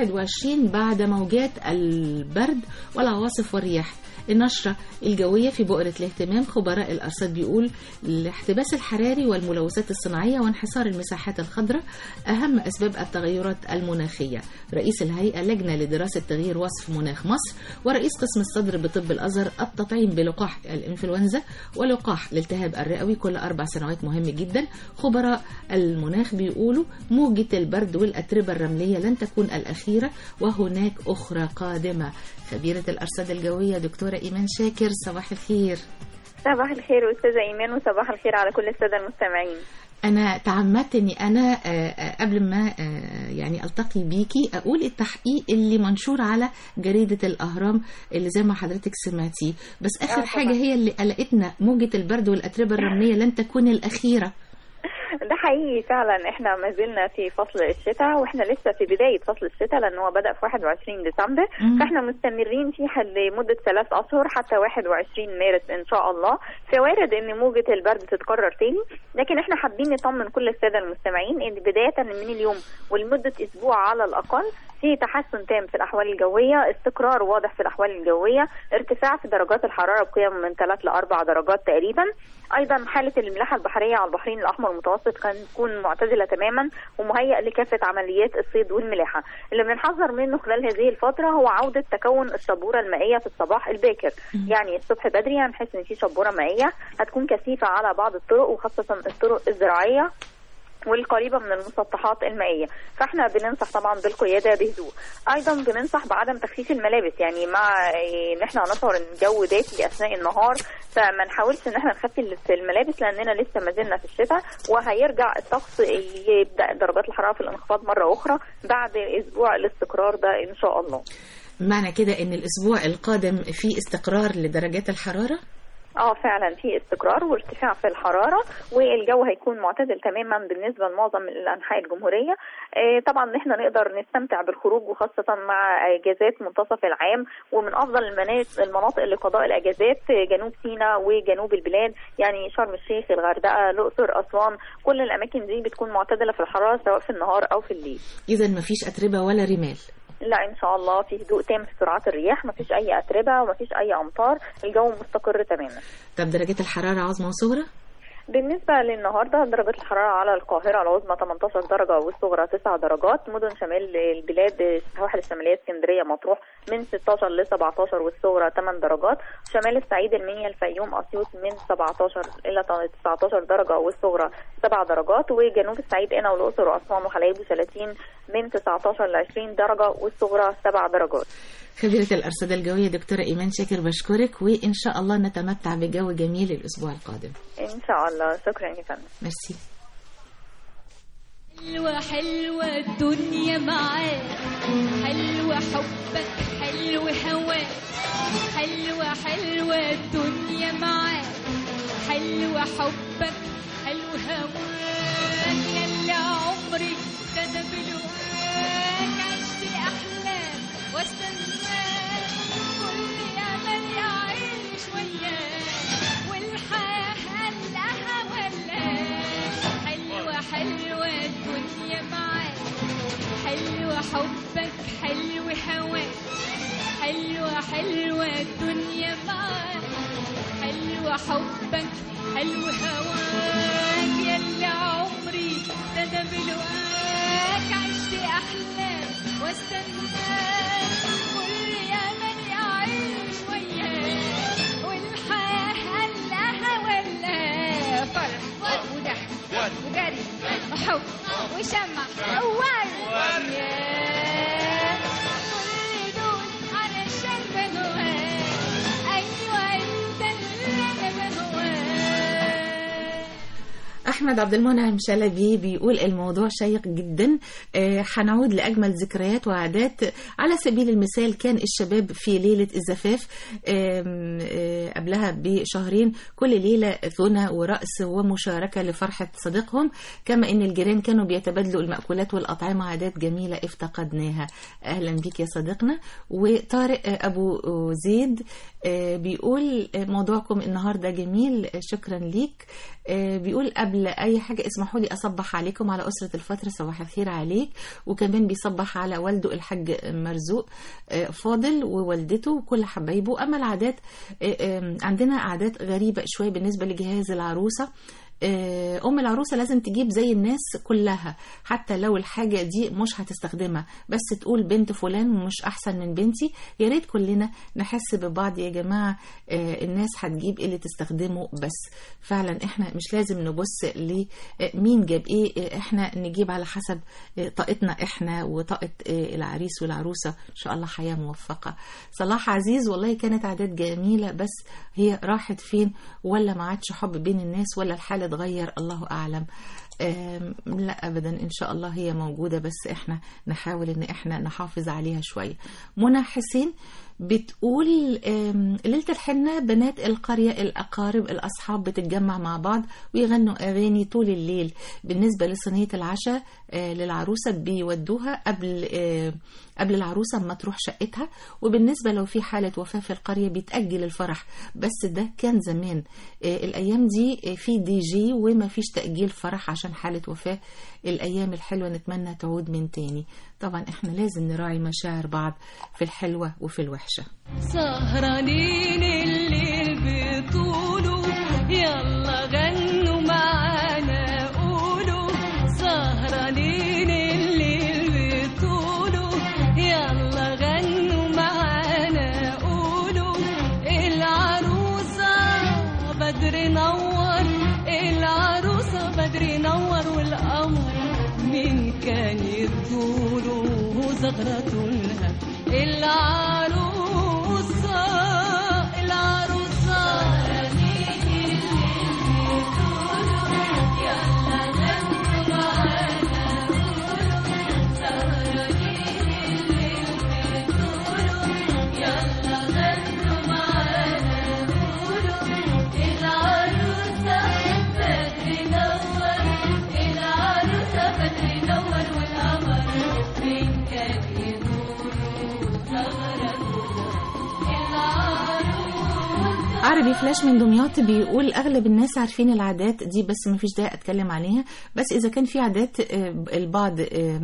21 بعد موجات البرد والعواصف والرياح النشرة الجوية في بؤرة الاهتمام خبراء الأرصاد بيقول الاحتباس الحراري والملوثات الصناعية وانحسار المساحات الخضراء أهم أسباب التغيرات المناخية رئيس الهيئة لجنة لدراسة تغيير وصف مناخ مصر ورئيس قسم الصدر بطب الأزهر التطعيم بلقاح الإنفلونزا ولقاح الالتهاب الرئوي كل أربع سنوات مهم جدا خبراء المناخ بيقولوا موجة البرد والأتربة الرملية لن تكون الأخيرة وهناك أخرى قادمة خبيرة الأرصاد الجوية دكتورة إيمان شاكر صباح الخير صباح الخير أستاذة إيمان وصباح الخير على كل السادة المستمعين أنا تعمدت إني أنا آه، آه، قبل ما آه، يعني ألتقي بيكي أقول التحقيق اللي منشور على جريدة الأهرام اللي زي ما حضرتك سمعتيه بس آخر طبعا. حاجة هي اللي قلقتنا موجة البرد والأتربة الرملية لن تكون الأخيرة ده حقيقي فعلا احنا ما زلنا في فصل الشتاء واحنا لسه في بداية فصل الشتاء لان هو بدأ في 21 ديسمبر مم. فاحنا مستمرين فيه حد- لمدة ثلاث اشهر حتى 21 مارس ان شاء الله فوارد ان موجة البرد تتكرر تاني لكن احنا حابين نطمن كل السادة المستمعين ان بداية من اليوم ولمدة اسبوع على الاقل في تحسن تام في الاحوال الجوية استقرار واضح في الاحوال الجوية ارتفاع في درجات الحرارة بقيم من 3 ل 4 درجات تقريبا ايضا حالة الملاحة البحرية على البحرين الاحمر المتوسط كان تكون معتدلة تماما ومهيئ لكافة عمليات الصيد والملاحة اللي بنحذر منه خلال هذه الفترة هو عودة تكون الشبورة المائية في الصباح الباكر يعني الصبح بدري هنحس ان في شبورة مائية هتكون كثيفة على بعض الطرق وخاصة الطرق الزراعية والقريبة من المسطحات المائية فاحنا بننصح طبعا بالقيادة بهدوء ايضا بننصح بعدم تخفيف الملابس يعني مع إيه، ان احنا نشعر ان الجو دافي اثناء النهار فما نحاولش ان احنا نخفف الملابس لاننا لسه ما زلنا في الشتاء وهيرجع الطقس يبدا درجات الحرارة في الانخفاض مرة اخرى بعد اسبوع الاستقرار ده ان شاء الله معنى كده إن الأسبوع القادم في استقرار لدرجات الحرارة اه فعلا في استقرار وارتفاع في الحراره والجو هيكون معتدل تماما بالنسبه لمعظم الانحاء الجمهوريه آه طبعا احنا نقدر نستمتع بالخروج وخاصه مع اجازات منتصف العام ومن افضل المناطق المناطق لقضاء الاجازات آه، جنوب سيناء وجنوب البلاد يعني شرم الشيخ الغردقه الاقصر اسوان كل الاماكن دي بتكون معتدله في الحراره سواء في النهار او في الليل إذا مفيش أتربة ولا رمال لا ان شاء الله في هدوء تام في سرعات الرياح مفيش اي اتربه ومفيش اي امطار الجو مستقر تماما طب درجات الحرارة عظمى وصغرى بالنسبة للنهاردة درجة الحرارة على القاهرة العظمى 18 درجة والصغرى 9 درجات مدن شمال البلاد السواحل الشمالية اسكندرية مطروح من 16 ل 17 والصغرى 8 درجات شمال الصعيد المنيا الفيوم أسيوط من 17 إلى 19 درجة والصغرى 7 درجات وجنوب الصعيد قنا والأقصر وأسوان وحلايب وشلاتين من 19 ل 20 درجة والصغرى 7 درجات خبيرة الأرصاد الجوية دكتورة إيمان شاكر بشكرك وإن شاء الله نتمتع بجو جميل الأسبوع القادم إن شاء الله شكرا يا فندم ميرسي حلوة حلوة الدنيا معاك حلوة حبك حلو هواك حلوة حلوة الدنيا معاك حلوة حبك حلو هواك يلا عمري كتب الوراك عشت أحلام واستناك كل أمل يعيش وياك والحياة هلها ولاك حلوة حلوة الدنيا معاك حلوة حبك حلو هواك حلوة حلوة الدنيا معاك حلوة حبك حلو هواك يلا عمري ابتدى بلقاك عشت أحلام واستناك كل أمل يعيش وياك والحياة هلها ولا فرح وضحك وجري وحب وشمع وورد ياه كل دول علشان بهواك أيوة أنت اللي أنا بهواك أحمد عبد المنعم شلبي بيقول الموضوع شيق جدا آه، هنعود لأجمل ذكريات وعادات على سبيل المثال كان الشباب في ليلة الزفاف آم، آه، قبلها بشهرين كل ليلة غنى ورقص ومشاركة لفرحة صديقهم كما أن الجيران كانوا بيتبادلوا المأكولات والأطعمة عادات جميلة افتقدناها أهلا بك يا صديقنا وطارق آه، أبو زيد آه، بيقول آه، موضوعكم النهاردة جميل آه، شكرا ليك آه، بيقول قبل قبل اي حاجه اسمحوا لي اصبح عليكم على اسره الفتره صباح الخير عليك وكمان بيصبح على والده الحاج مرزوق آه، فاضل ووالدته وكل حبايبه اما العادات آه، آم، عندنا عادات غريبه شويه بالنسبه لجهاز العروسه آه، ام العروسه لازم تجيب زي الناس كلها حتى لو الحاجه دي مش هتستخدمها بس تقول بنت فلان مش احسن من بنتي يا ريت كلنا نحس ببعض يا جماعه آه، الناس هتجيب اللي تستخدمه بس فعلا احنا مش لازم نبص لمين جاب ايه آه، احنا نجيب على حسب آه، طاقتنا احنا وطاقه آه، العريس والعروسه ان شاء الله حياه موفقه صلاح عزيز والله كانت عادات جميله بس هي راحت فين ولا ما عادش حب بين الناس ولا الحال اتغير الله اعلم آم، لا ابدا ان شاء الله هي موجوده بس احنا نحاول ان احنا نحافظ عليها شويه منى حسين بتقول آم، ليلة الحنة بنات القرية الأقارب الأصحاب بتتجمع مع بعض ويغنوا أغاني طول الليل بالنسبة لصينية العشاء آه، للعروسة بيودوها قبل آه، قبل العروسة ما تروح شقتها وبالنسبة لو في حالة وفاة في القرية بيتأجل الفرح بس ده كان زمان آه، الأيام دي آه، في دي جي وما فيش تأجيل فرح عشان حالة وفاة الأيام الحلوة نتمنى تعود من تاني طبعا احنا لازم نراعي مشاعر بعض في الحلوة وفي الوحشة سهرانين الليل بطوله يلا غنوا معانا قولوا سهرانين الليل بطوله يلا غنوا معانا قولوا العروسة بدر نور العروسة بدر نور والقمر من كان يطوله زغرة لها العروسة العروسة عربي فلاش من دمياط بيقول اغلب الناس عارفين العادات دي بس ما فيش داعي اتكلم عليها بس اذا كان في عادات آه، البعض آه،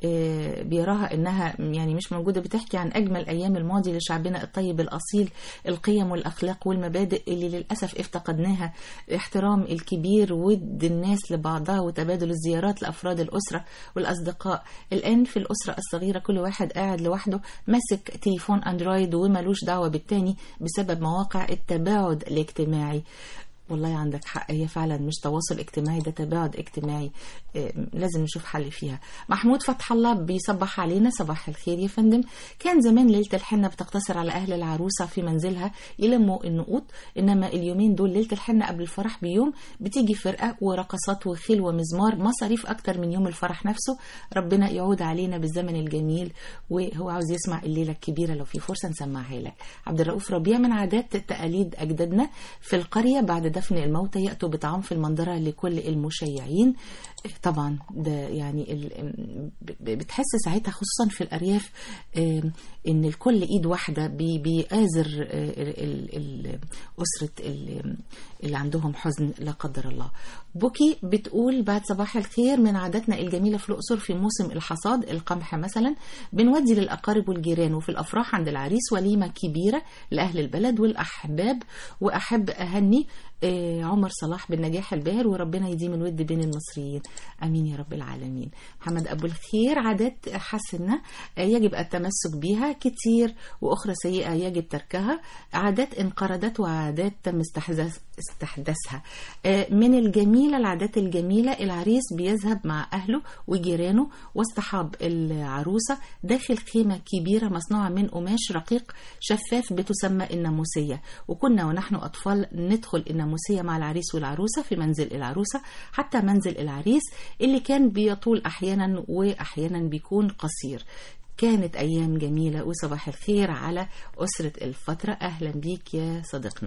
آه، بيراها انها يعني مش موجوده بتحكي عن اجمل ايام الماضي لشعبنا الطيب الاصيل القيم والاخلاق والمبادئ اللي للاسف افتقدناها احترام الكبير ود الناس لبعضها وتبادل الزيارات لافراد الاسره والاصدقاء الان في الاسره الصغيره كل واحد قاعد لوحده ماسك تليفون اندرويد وملوش دعوه بالتاني بسبب مواقع التباعد الاجتماعي والله عندك حق هي فعلا مش تواصل اجتماعي ده تباعد اجتماعي آه، لازم نشوف حل فيها محمود فتح الله بيصبح علينا صباح الخير يا فندم كان زمان ليلة الحنة بتقتصر على أهل العروسة في منزلها يلموا النقود إنما اليومين دول ليلة الحنة قبل الفرح بيوم بتيجي فرقة ورقصات وخيل ومزمار مصاريف أكتر من يوم الفرح نفسه ربنا يعود علينا بالزمن الجميل وهو عاوز يسمع الليلة الكبيرة لو في فرصة نسمعها لك عبد الرؤوف ربيع من عادات تقاليد أجدادنا في القرية بعد دفن الموتى يأتوا بطعام في المنظرة لكل المشيعين طبعا ده يعني ال- ب- بتحس ساعتها خصوصا في الأرياف آم، إن الكل إيد واحدة بي- بيآزر آه، ال- ال- أسرة ال- اللي عندهم حزن لا قدر الله بوكي بتقول بعد صباح الخير من عاداتنا الجميلة في الأقصر في موسم الحصاد القمح مثلا بنودي للأقارب والجيران وفي الأفراح عند العريس وليمة كبيرة لأهل البلد والأحباب وأحب أهني آه، عمر صلاح بالنجاح الباهر وربنا يديم الود بين المصريين امين يا رب العالمين محمد ابو الخير عادات حسنه آه، يجب التمسك بها كتير واخرى سيئه يجب تركها عادات انقرضت وعادات تم استحداث استحداثها آه، من الجميله العادات الجميله العريس بيذهب مع اهله وجيرانه واصطحاب العروسه داخل خيمه كبيره مصنوعه من قماش رقيق شفاف بتسمى الناموسيه وكنا ونحن اطفال ندخل الناموسيه مع العريس والعروسه في منزل العروسه حتى منزل العريس اللي كان بيطول احيانا واحيانا بيكون قصير كانت ايام جميله وصباح الخير على اسره الفتره اهلا بيك يا صديقنا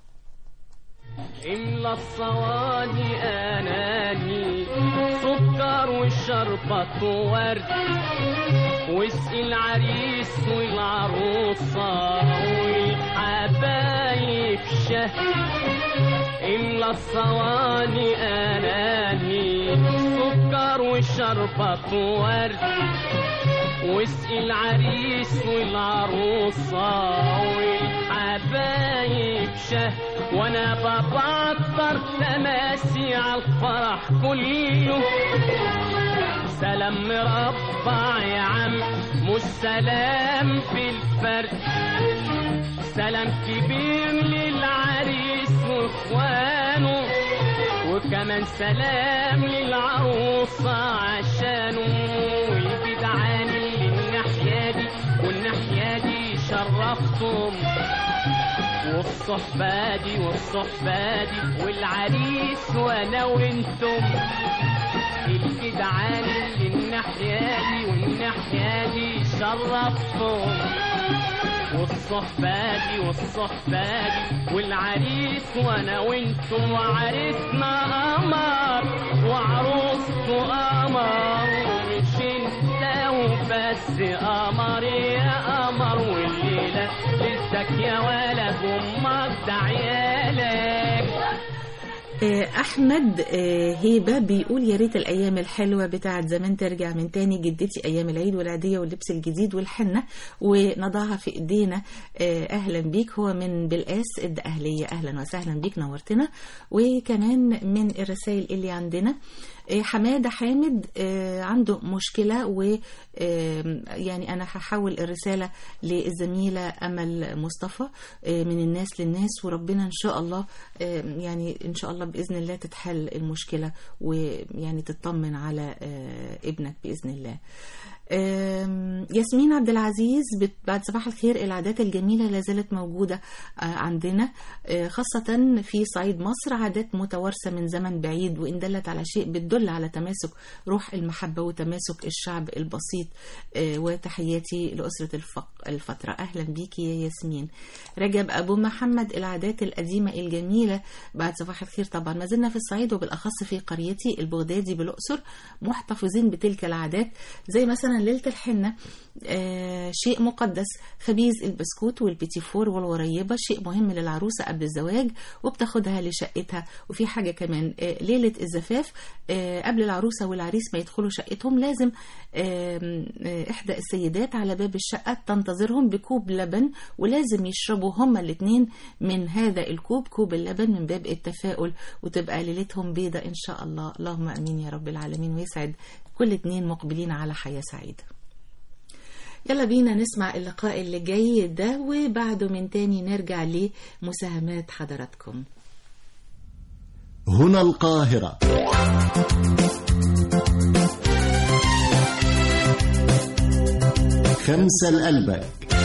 إلا الصواني أناني سكر والشربة ورد واسقي العريس والعروسة والحبايب شهد إلا الصواني أناني سكر والشربة ورد واسقي العريس والعروسة والحبايب شه وانا ببعطر تماسي على الفرح كله سلام مربع يا عم مش سلام في الفرد سلام كبير للعريس واخوانه وكمان سلام للعروسة عشانه والجدعان اللي الناحية دي والناحية دي شرفتهم والصحبة دي والصحبة دي والعريس وانا وانتم الجدعان اللي الناحية دي والناحية دي شرفتهم والصحبة دي والصحبة دي والعريس وانا وانتم وعريسنا قمر وعروسته قمر ومش انت وبس قمر يا قمر والليلة لسك يا ولد امك ده عيالك آه، احمد آه، هيبه بيقول يا ريت الايام الحلوه بتاعت زمان ترجع من تاني جدتي ايام العيد والعيديه واللبس الجديد والحنه ونضعها في ايدينا آه، اهلا بيك هو من بلقاس الدقهليه اهلا وسهلا بيك نورتنا وكمان من الرسائل اللي عندنا آه، حماده حامد آه، عنده مشكله و آه، يعني انا هحول الرساله للزميله امل مصطفى آه، من الناس للناس وربنا ان شاء الله آه، يعني ان شاء الله باذن الله تتحل المشكله ويعني تطمن على آه، ابنك باذن الله آم، ياسمين عبد العزيز بت- بعد صباح الخير العادات الجميلة لا زالت موجودة آه، عندنا آه، خاصة في صعيد مصر عادات متوارثة من زمن بعيد وإن دلت على شيء بتدل على تماسك روح المحبة وتماسك الشعب البسيط آه، وتحياتي لأسرة الفق- الفترة أهلا بيكي يا ياسمين رجب أبو محمد العادات القديمة الجميلة بعد صباح الخير طبعا ما زلنا في الصعيد وبالأخص في قريتي البغدادي بالأقصر محتفظين بتلك العادات زي مثلا ليلة الحنة آه شيء مقدس خبيز البسكوت والبيتي فور والوريبة شيء مهم للعروسة قبل الزواج وبتاخدها لشقتها وفي حاجة كمان آه ليلة الزفاف آه قبل العروسة والعريس ما يدخلوا شقتهم لازم آه آه إحدى السيدات على باب الشقة تنتظرهم بكوب لبن ولازم يشربوا هما الاتنين من هذا الكوب كوب اللبن من باب التفاؤل وتبقى ليلتهم بيضة إن شاء الله اللهم أمين يا رب العالمين ويسعد كل اتنين مقبلين على حياة سعيدة يلا بينا نسمع اللقاء اللي جاي ده وبعده من تاني نرجع لمساهمات حضراتكم هنا القاهرة خمسة لقلبك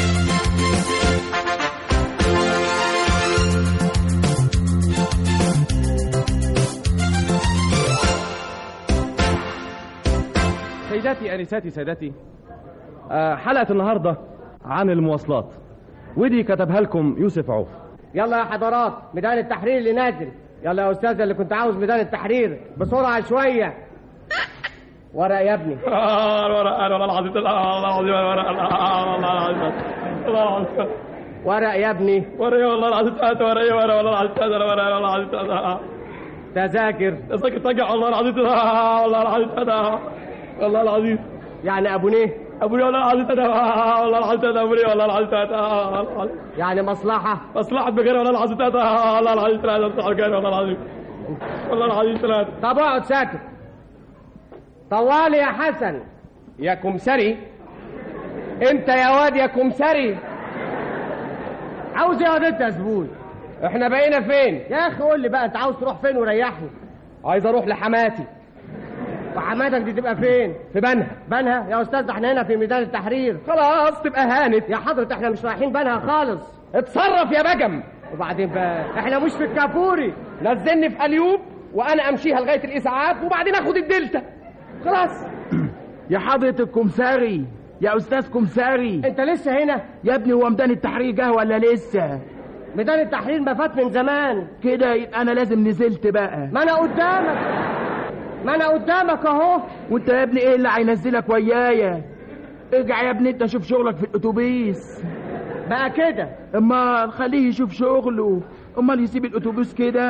سيداتي انساتي سادتي آه، حلقه النهارده عن المواصلات ودي كتبها لكم يوسف عوف يلا يا حضرات ميدان التحرير اللي نازل يلا يا استاذ اللي كنت عاوز ميدان التحرير بسرعه شويه ورق يا ابني ورق والله العظيم والله العظيم ورق والله العظيم والله العظيم ورق يا ابني ورق والله العظيم ثلاثة ورق ورق والله العظيم ثلاثة ورق والله العظيم ثلاثة تذاكر تذاكر ترجع والله العظيم ثلاثة والله العظيم ثلاثة والله العظيم يعني ابو نيه ابو نيه والله العظيم ثلاثة والله العظيم ثلاثة ابو نيه والله العظيم ثلاثة يعني مصلحة مصلحة بغير والله العظيم ثلاثة والله العظيم ثلاثة مصلحة بغير والله العظيم والله العظيم ثلاثة طب اقعد ساكت طوالي يا حسن يا كمسري انت يا واد يا كمسري عاوز ايه يا واد انت يا زبون احنا بقينا فين يا اخي قول لي بقى انت عاوز تروح فين وريحني عايز اروح لحماتي وحماتك دي تبقى فين في بنها بنها يا استاذ ده احنا هنا في ميدان التحرير خلاص تبقى هانت يا حضرة احنا مش رايحين بنها خالص اتصرف يا بجم وبعدين بقى احنا مش في الكافوري نزلني في اليوب وانا امشيها لغايه الاسعاف وبعدين اخد الدلتا خلاص يا حضرة الكمساري يا أستاذ كمساري انت لسه هنا يا ابني هو ميدان التحرير جه ولا لسه ميدان التحرير ما فات من زمان كده يبقى أنا لازم نزلت بقى ما انا قدامك ما انا قدامك اهو وانت يا ابني ايه اللي هينزلك ويايا ارجع يا ابني انت شوف شغلك في الاتوبيس بقى كده امال خليه يشوف شغله امال يسيب الاتوبيس كده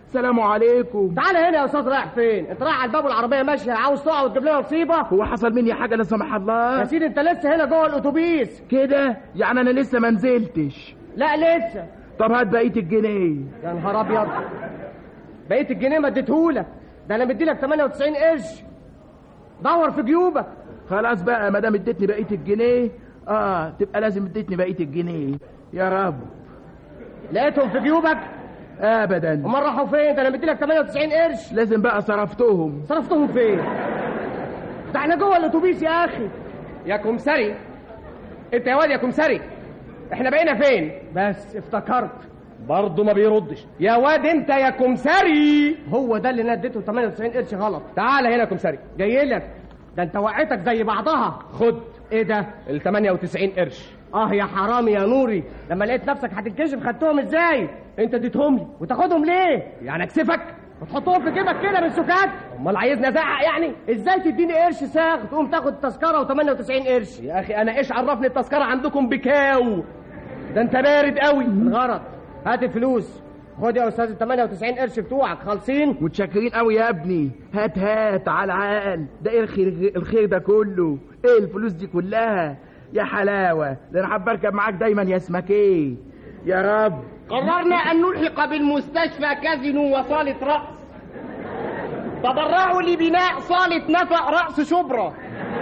سلام عليكم تعالى هنا يا استاذ رايح فين انت رايح على الباب والعربيه ماشيه عاوز تقع وتجيب لنا مصيبه هو حصل مني حاجه لا سمح الله يا سيدي انت لسه هنا جوه الاتوبيس كده يعني انا لسه ما نزلتش لا لسه طب هات بقيه الجنيه يا نهار ابيض بقيه الجنيه ما اديتهولك ده انا مديلك 98 قرش دور في جيوبك خلاص بقى ما دام اديتني بقيه الجنيه اه تبقى لازم اديتني بقيه الجنيه يا رب لقيتهم في جيوبك ابدا امال راحوا فين ده انا مديلك 98 قرش لازم بقى صرفتهم صرفتهم فين ده احنا جوه الاتوبيس يا اخي يا كمسري انت يا واد يا كمسري احنا بقينا فين بس افتكرت برضه ما بيردش يا واد انت يا كمسري هو ده اللي انا اديته 98 قرش غلط تعال هنا يا كمسري جاي لك ده انت وقعتك زي بعضها خد ايه ده ال 98 قرش اه يا حرامي يا نوري لما لقيت نفسك هتتكشف خدتهم ازاي انت اديتهم لي وتاخدهم ليه يعني اكسفك وتحطهم في جيبك كده من سكات امال عايزني ازعق يعني ازاي تديني قرش ساغ تقوم تاخد تذكره و98 قرش يا اخي انا ايش عرفني التذكره عندكم بكاو ده انت بارد قوي الغرض هات الفلوس خد يا استاذ ال 98 قرش بتوعك خالصين متشكرين قوي يا ابني هات هات على العقل ده ايه الخير الخير ده كله ايه الفلوس دي كلها يا حلاوه ده انا حابب اركب معاك دايما يا اسمك ايه يا رب قررنا أن نلحق بالمستشفى كازينو وصالة رأس تبرعوا لبناء صالة نفق رأس شبرا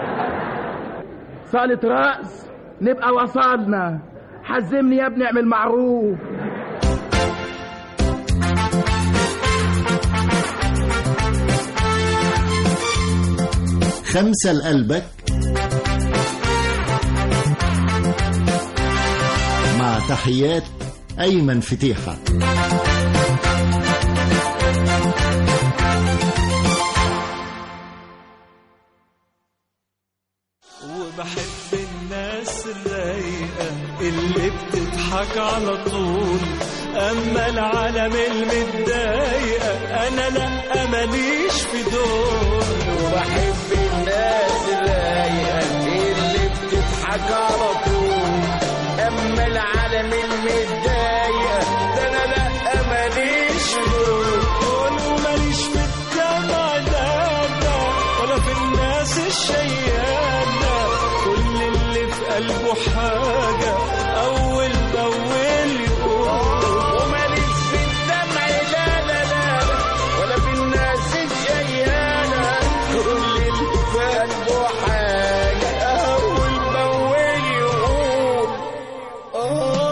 صالة رأس نبقى وصلنا حزمني يا ابني اعمل معروف خمسة لقلبك مع تحيات أيمن فتيحة وبحب الناس الرايقة اللي بتضحك على طول أما العالم المتضايقة أنا لأ ماليش في دول وبحب الناس الرايقة اللي بتضحك على طول أما العالم المتضايقة ده أنا لأ ماليش في دول وماليش في الدمع ده ولا في الناس الشيادة كل اللي في قلبه حاجة أول بأول يقول وماليش في الدمع لا لا لا ولا في الناس الجيانة كل اللي في قلبه حاجة أول بأول يقول آه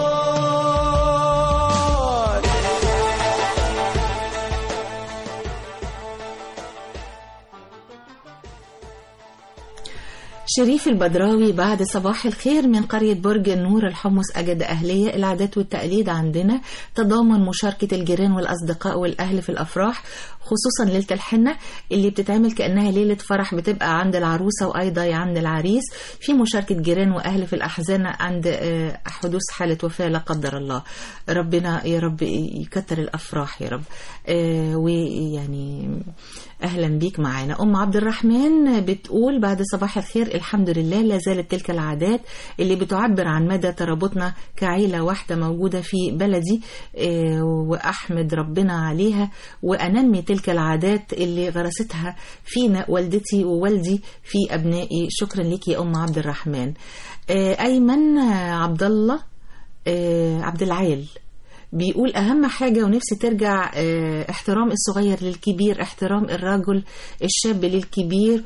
شريف البدراوي بعد صباح الخير من قرية برج النور الحمص أجد أهلية العادات والتقاليد عندنا تضامن مشاركة الجيران والأصدقاء والأهل في الأفراح خصوصا ليلة الحنة اللي بتتعمل كأنها ليلة فرح بتبقى عند العروسة وأيضا عند العريس في مشاركة جيران وأهل في الأحزان عند آه، حدوث حالة وفاة لا قدر الله ربنا يا رب يكتر الأفراح يا رب آه، ويعني أهلا بيك معانا أم عبد الرحمن بتقول بعد صباح الخير الحمد لله لا زالت تلك العادات اللي بتعبر عن مدى ترابطنا كعيلة واحدة موجودة في بلدي آه، وأحمد ربنا عليها وأنمي تلك العادات اللي غرستها فينا والدتي ووالدي في أبنائي شكرا لك يا أم عبد الرحمن آه، أيمن آه، عبد الله آه، عبد العال بيقول أهم حاجة ونفسي ترجع آه، احترام الصغير للكبير احترام الرجل الشاب للكبير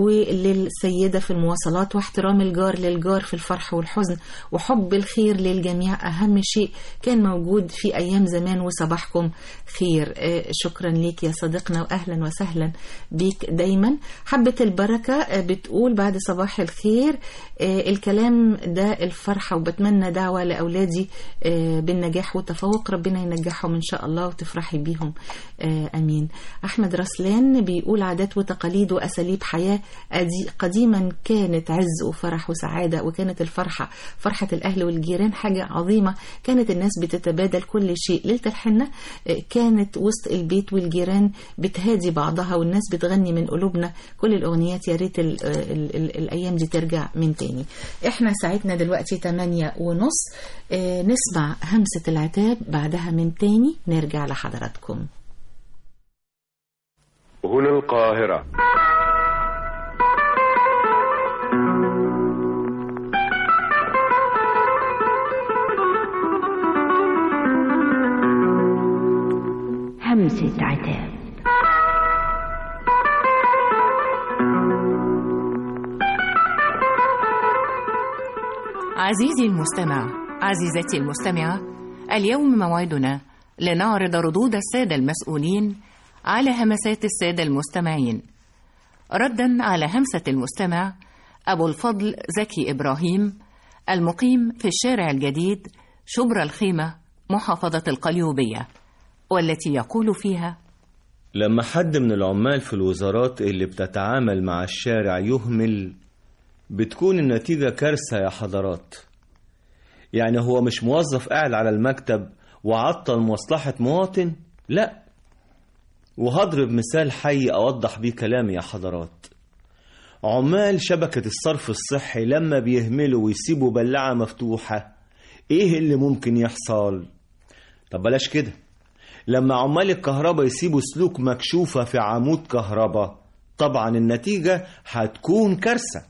وللسيدة في المواصلات واحترام الجار للجار في الفرح والحزن وحب الخير للجميع أهم شيء كان موجود في أيام زمان وصباحكم خير آه، شكرا ليك يا صديقنا وأهلا وسهلا بيك دايما حبة البركة آه، بتقول بعد صباح الخير آه، الكلام ده الفرحة وبتمنى دعوة لأولادي آه، بالنجاح والتفوق ربنا ينجحهم إن شاء الله وتفرحي بيهم آه، أمين أحمد رسلان بيقول عادات وتقاليد وأساليب حياة أدي- قديما كانت عز وفرح وسعادة وكانت الفرحة فرحة الأهل والجيران حاجة عظيمة كانت الناس بتتبادل كل شيء ليلة الحنة آه، كانت وسط البيت والجيران بتهادي بعضها والناس بتغني من قلوبنا كل الأغنيات يا ريت ال- ال- ال- الأيام دي ترجع من تاني احنا ساعتنا دلوقتي 8 ونص آه، نسمع همسة العتاب بعدها من تاني نرجع لحضراتكم هنا القاهرة همسة عتاب عزيزي المستمع عزيزتي المستمعة اليوم موعدنا لنعرض ردود السادة المسؤولين على همسات السادة المستمعين ردا على همسة المستمع أبو الفضل زكي إبراهيم المقيم في الشارع الجديد شبرا الخيمة محافظة القليوبية والتي يقول فيها لما حد من العمال في الوزارات اللي بتتعامل مع الشارع يهمل بتكون النتيجة كارثة يا حضرات يعني هو مش موظف قاعد على المكتب وعطل مصلحة مواطن لا وهضرب مثال حي أوضح بيه كلامي يا حضرات عمال شبكة الصرف الصحي لما بيهملوا ويسيبوا بلاعة مفتوحة ايه اللي ممكن يحصل طب بلاش كده لما عمال الكهرباء يسيبوا سلوك مكشوفة في عمود كهرباء طبعا النتيجة هتكون كارثة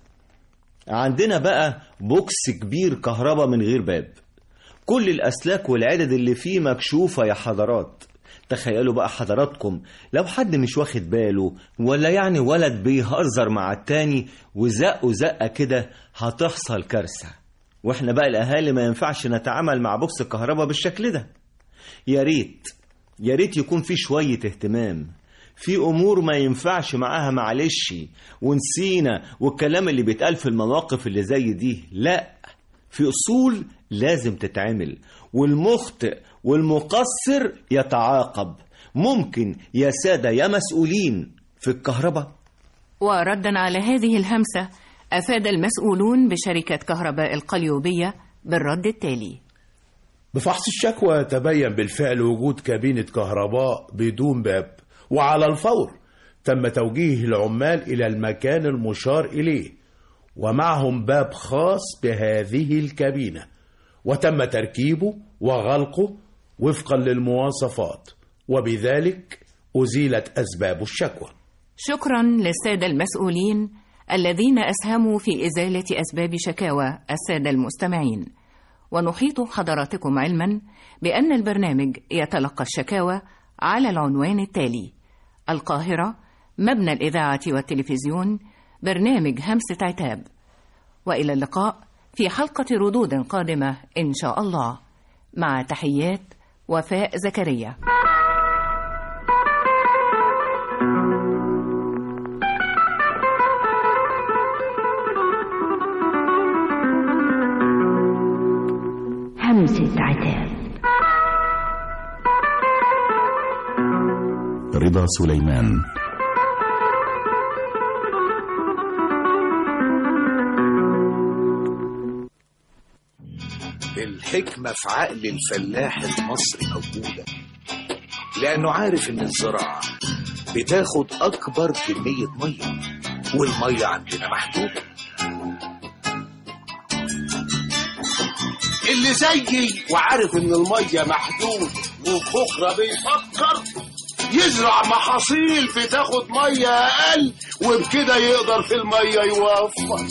عندنا بقى بوكس كبير كهرباء من غير باب كل الأسلاك والعدد اللي فيه مكشوفة يا حضرات تخيلوا بقى حضراتكم لو حد مش واخد باله ولا يعني ولد بيهزر مع التاني وزقه زقة كده هتحصل كارثة واحنا بقى الأهالي ما ينفعش نتعامل مع بوكس الكهرباء بالشكل ده يا ريت يا ريت يكون في شوية اهتمام في امور ما ينفعش معاها معلش ونسينا والكلام اللي بيتقال في المواقف اللي زي دي لا في اصول لازم تتعمل والمخطئ والمقصر يتعاقب ممكن يا سادة يا مسؤولين في الكهرباء وردا على هذه الهمسة أفاد المسؤولون بشركة كهرباء القليوبية بالرد التالي بفحص الشكوى تبين بالفعل وجود كابينة كهرباء بدون باب وعلى الفور تم توجيه العمال إلى المكان المشار إليه ومعهم باب خاص بهذه الكابينة وتم تركيبه وغلقه وفقا للمواصفات وبذلك أزيلت أسباب الشكوى شكرا للسادة المسؤولين الذين أسهموا في إزالة أسباب شكاوى السادة المستمعين ونحيط حضراتكم علما بأن البرنامج يتلقى الشكاوى على العنوان التالي القاهرة مبنى الإذاعة والتلفزيون برنامج همسة عتاب وإلى اللقاء في حلقة ردود قادمة إن شاء الله مع تحيات وفاء زكريا همسة عتاب رضا سليمان الحكمة في عقل الفلاح المصري موجودة لأنه عارف إن الزراعة بتاخد أكبر كمية مية والمية عندنا محدودة اللي زيي وعارف ان الميه محدود وبكره بيفكر يزرع محاصيل بتاخد ميه اقل وبكده يقدر في الميه يوفر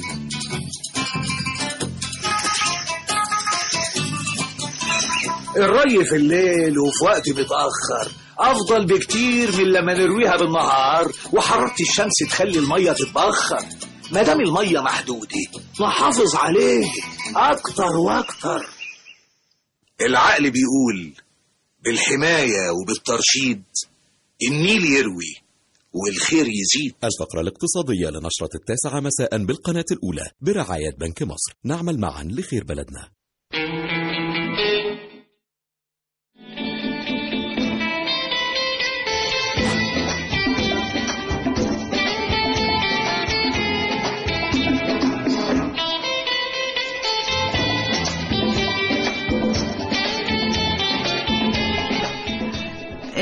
الري في الليل وفي وقت متأخر أفضل بكتير من لما نرويها بالنهار وحرارة الشمس تخلي المية تتبخر ما دام المية محدودة نحافظ عليه أكتر وأكتر العقل بيقول بالحماية وبالترشيد النيل يروي والخير يزيد الفقرة الاقتصادية لنشرة التاسعة مساء بالقناة الأولى برعاية بنك مصر نعمل معا لخير بلدنا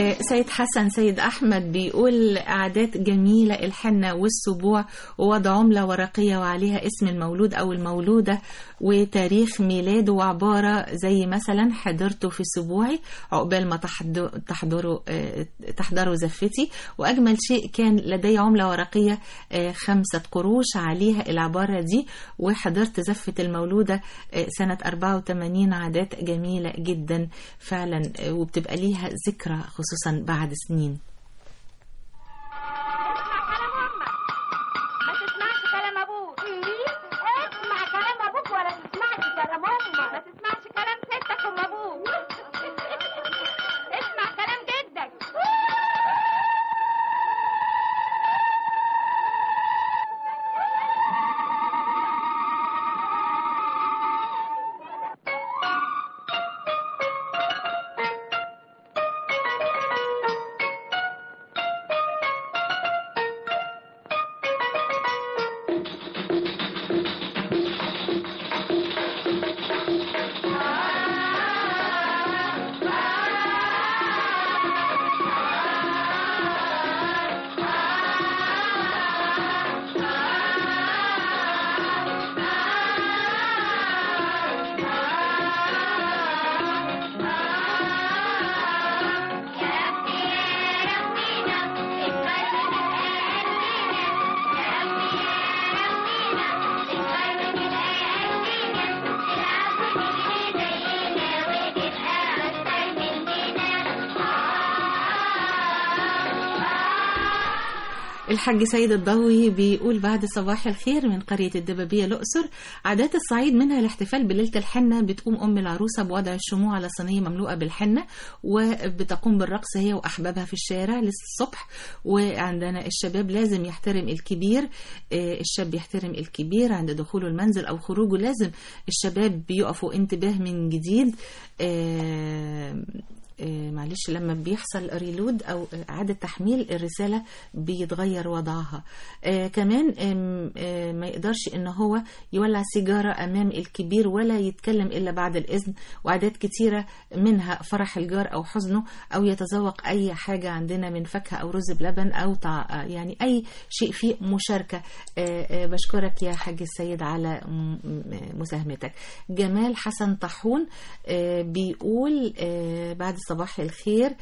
آه، سيد حسن سيد أحمد بيقول عادات جميلة الحنة والسبوع ووضع عملة ورقية وعليها اسم المولود أو المولودة وتاريخ ميلاده وعبارة زي مثلا حضرته في سبوعي عقبال ما تحض- تحضروا آه، تحضروا زفتي وأجمل شيء كان لدي عملة ورقية آه، خمسة قروش عليها العبارة دي وحضرت زفة المولودة آه، سنة 84 عادات جميلة جدا فعلا آه، وبتبقى ليها ذكرى خصوصا بعد سنين ما تسمعش كلام ابوك اسمع كلام ابوك ولا تسمعش كلام امك ما تسمعش كلام ستك ام ابوك اسمع كلام جدك الحاج سيد الضوي بيقول بعد صباح الخير من قرية الدبابية الأقصر عادات الصعيد منها الاحتفال بليلة الحنة بتقوم أم العروسة بوضع الشموع على صينية مملوءة بالحنة وبتقوم بالرقص هي وأحبابها في الشارع للصبح وعندنا الشباب لازم يحترم الكبير آه، الشاب يحترم الكبير عند دخوله المنزل أو خروجه لازم الشباب بيقفوا انتباه من جديد آه، آه، معلش لما بيحصل ريلود او اعاده تحميل الرساله بيتغير وضعها آه كمان آم، آه ما يقدرش ان هو يولع سيجاره امام الكبير ولا يتكلم الا بعد الاذن وعادات كتيره منها فرح الجار او حزنه او يتذوق اي حاجه عندنا من فاكهه او رز بلبن او تع... آه، يعني اي شيء فيه مشاركه آه آه بشكرك يا حاج السيد على م- م- مساهمتك جمال حسن طاحون آه بيقول آه بعد صباح الخير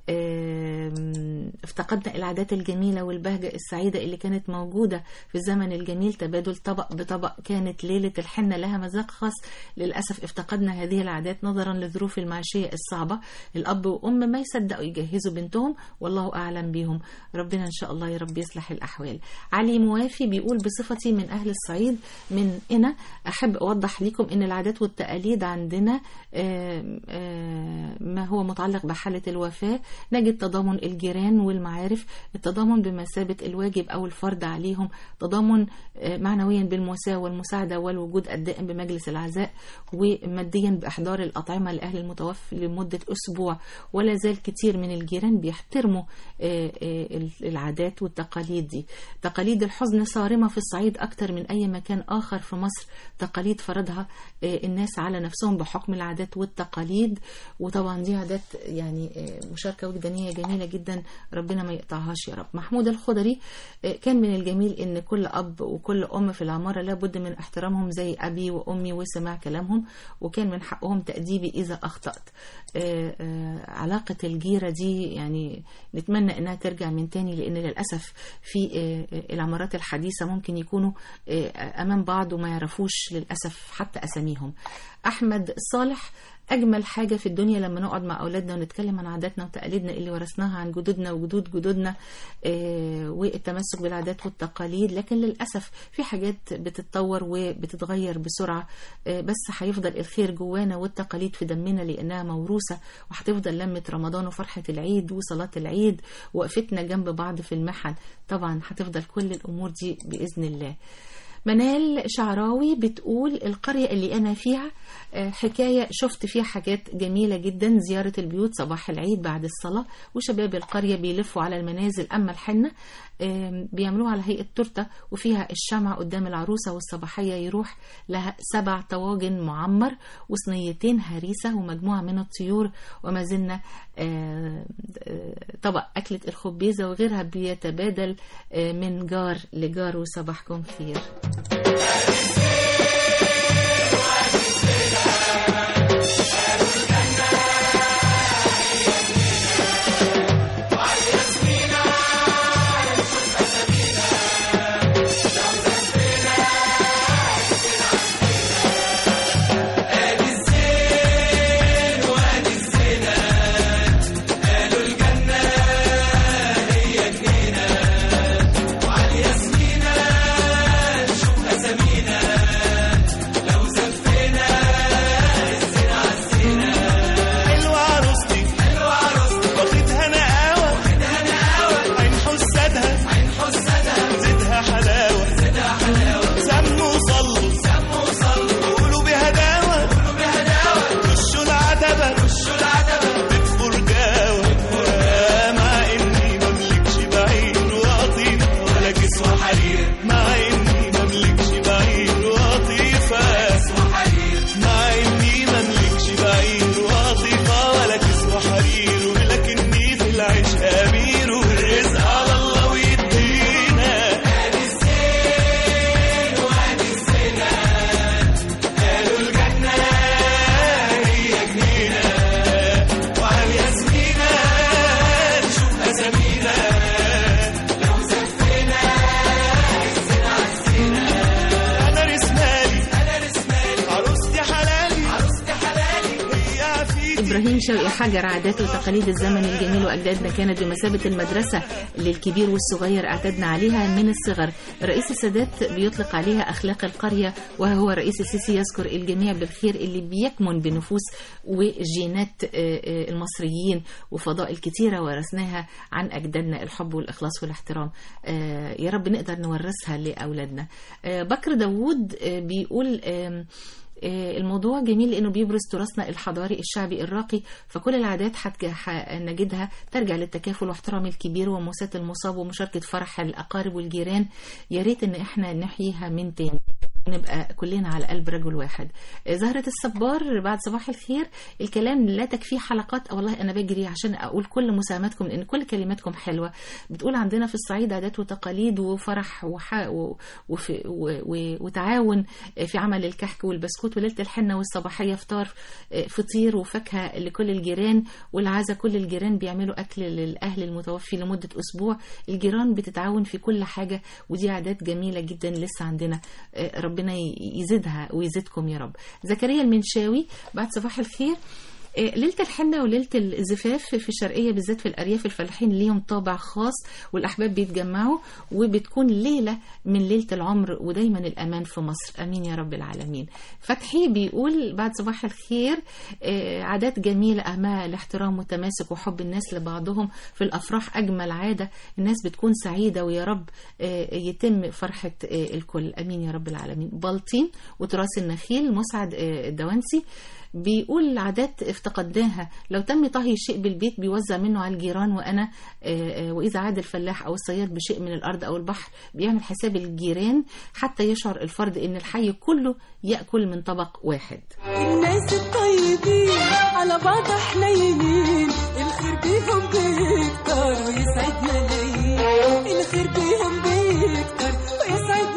آم، افتقدنا العادات الجميلة والبهجة السعيدة اللي كانت موجودة في الزمن الجميل تبادل طبق بطبق كانت ليلة الحنة لها مذاق خاص للأسف افتقدنا هذه العادات نظرا للظروف المعيشية الصعبة الأب وأم ما يصدقوا يجهزوا بنتهم والله أعلم بيهم ربنا إن شاء الله يا رب يصلح الأحوال علي موافي بيقول بصفتي من أهل الصعيد من هنا أحب أوضح لكم أن العادات والتقاليد عندنا آم، آم، ما هو متعلق بحالة الوفاة نجد تضامن الجيران والمعارف التضامن بمثابة الواجب أو الفرض عليهم تضامن آه، معنويا بالمساواة والمساعدة والوجود الدائم بمجلس العزاء وماديا بإحضار الأطعمة لأهل المتوفى لمدة أسبوع ولا زال كتير من الجيران بيحترموا آه، آه، العادات والتقاليد دي تقاليد الحزن صارمة في الصعيد أكتر من أي مكان آخر في مصر تقاليد فرضها آه، الناس على نفسهم بحكم العادات والتقاليد وطبعا دي عادات يعني آه، مشاركة وجدانية جميلة جدا ربنا ما يقطعهاش يا رب محمود الخضري آه، كان من الجميل ان كل اب وكل ام في العمارة لابد من احترامهم زي ابي وامي وسماع كلامهم وكان من حقهم تأديبي اذا اخطأت آه، آه، علاقة الجيرة دي يعني نتمنى انها ترجع من تاني لان للأسف في آه، آه، العمارات الحديثة ممكن يكونوا آه، امام بعض وما يعرفوش للأسف حتى اساميهم احمد صالح أجمل حاجة في الدنيا لما نقعد مع أولادنا ونتكلم عن عاداتنا وتقاليدنا اللي ورثناها عن جدودنا وجدود جدودنا آه، والتمسك بالعادات والتقاليد لكن للأسف في حاجات بتتطور وبتتغير بسرعة آه، بس هيفضل الخير جوانا والتقاليد في دمنا لأنها موروثة وهتفضل لمة رمضان وفرحة العيد وصلاة العيد وقفتنا جنب بعض في المحن طبعا هتفضل كل الأمور دي بإذن الله منال شعراوي بتقول القرية اللي أنا فيها آه، حكاية شفت فيها حاجات جميلة جدا زيارة البيوت صباح العيد بعد الصلاة وشباب القرية بيلفوا على المنازل أما الحنة آم، بيعملوها على هيئة تورتة وفيها الشمع قدام العروسة والصباحية يروح لها سبع طواجن معمر وصينيتين هريسة ومجموعة من الطيور وما زلنا آه، آه، طبق أكلة الخبيزة وغيرها بيتبادل آه، من جار لجار وصباحكم خير حلوة عروستي حلوة عروستي واخدها نقاوة واخدها نقاوة عين حسادها عين حسادها زيدها حلاوة زيدها حلاوة سموا وصلوا سموا وصلوا قولوا بهداوة قولوا بهداوة رشوا العتبة رشوا العتبة بفرجاوة مع اني مملكش بعير وقطيفة ولا كسوة حرير مع اني مملكش بعير وقطيفة كسوة حرير مع اني مملكش بعير وقطيفة ولا كسوة حرير ولكني في العيش امير والرزق على الله ويدينا ادي الزين وادي الزنا قالوا الجنة هي جنينة وعلى ياسمينة نشوف أسامينا لو زفينا عزنا عزنا أنا رسمالي أنا رسمالي عروستي حلالي عروستي حلالي هي عفيتي إبراهيم شوقي حجر عادات وتقاليد الزمن الجميل وأجدادنا كانت بمثابة المدرسة للكبير والصغير اعتدنا عليها من الصغر رئيس السادات بيطلق عليها أخلاق القرية وهو رئيس السيسي يذكر الجميع بالخير اللي بيكمن بنفوس وجينات آه، آه، المصريين وفضائل كتيرة ورثناها عن أجدادنا الحب والإخلاص والاحترام آه، يا رب نقدر نورثها لأولادنا آه، بكر داوود آه، بيقول آم، آه، الموضوع جميل لانه بيبرز تراثنا الحضاري الشعبي الراقي فكل العادات حتج- ح- نجدها ترجع للتكافل واحترام الكبير ومواساة المصاب ومشاركة فرح الأقارب والجيران يا ريت إن إحنا نحييها من تاني نبقى كلنا على قلب رجل واحد آه، زهرة الصبار بعد صباح الخير الكلام لا تكفيه حلقات أو والله أنا بجري عشان أقول كل مساهماتكم لأن كل كلماتكم حلوة بتقول عندنا في الصعيد عادات وتقاليد وفرح وح... و... وفي... و... و... وتعاون في عمل الكحك والبسكوت وليلة الحنة والصباحية فطار فطير وفاكهة لكل الجيران والعزا كل الجيران بيعملوا أكل للأهل المتوفي لمدة أسبوع الجيران بتتعاون في كل حاجة ودي عادات جميلة جدا لسه عندنا ربنا يزيدها ويزيدكم يا رب زكريا المنشاوي بعد صباح الخير آه، ليلة الحنة وليلة الزفاف في الشرقية بالذات في الأرياف الفلاحين ليهم طابع خاص والأحباب بيتجمعوا وبتكون ليلة من ليلة العمر ودايما الأمان في مصر أمين يا رب العالمين فتحي بيقول بعد صباح الخير آه، عادات جميلة أهمها الاحترام والتماسك وحب الناس لبعضهم في الأفراح أجمل عادة الناس بتكون سعيدة ويا رب آه، يتم فرحة آه، الكل أمين يا رب العالمين بلطين وتراث النخيل مسعد آه، الدوانسي بيقول عادات افتقدناها لو تم طهي شيء بالبيت بيوزع منه على الجيران وانا آه، آه، واذا عاد الفلاح او الصياد بشيء من الارض او البحر بيعمل حساب الجيران حتى يشعر الفرد ان الحي كله ياكل من طبق واحد الناس الطيبين على بعض حنينين الخير بيهم بيكتر ويسعد ملايين الخير بيهم بيكتر ويسعد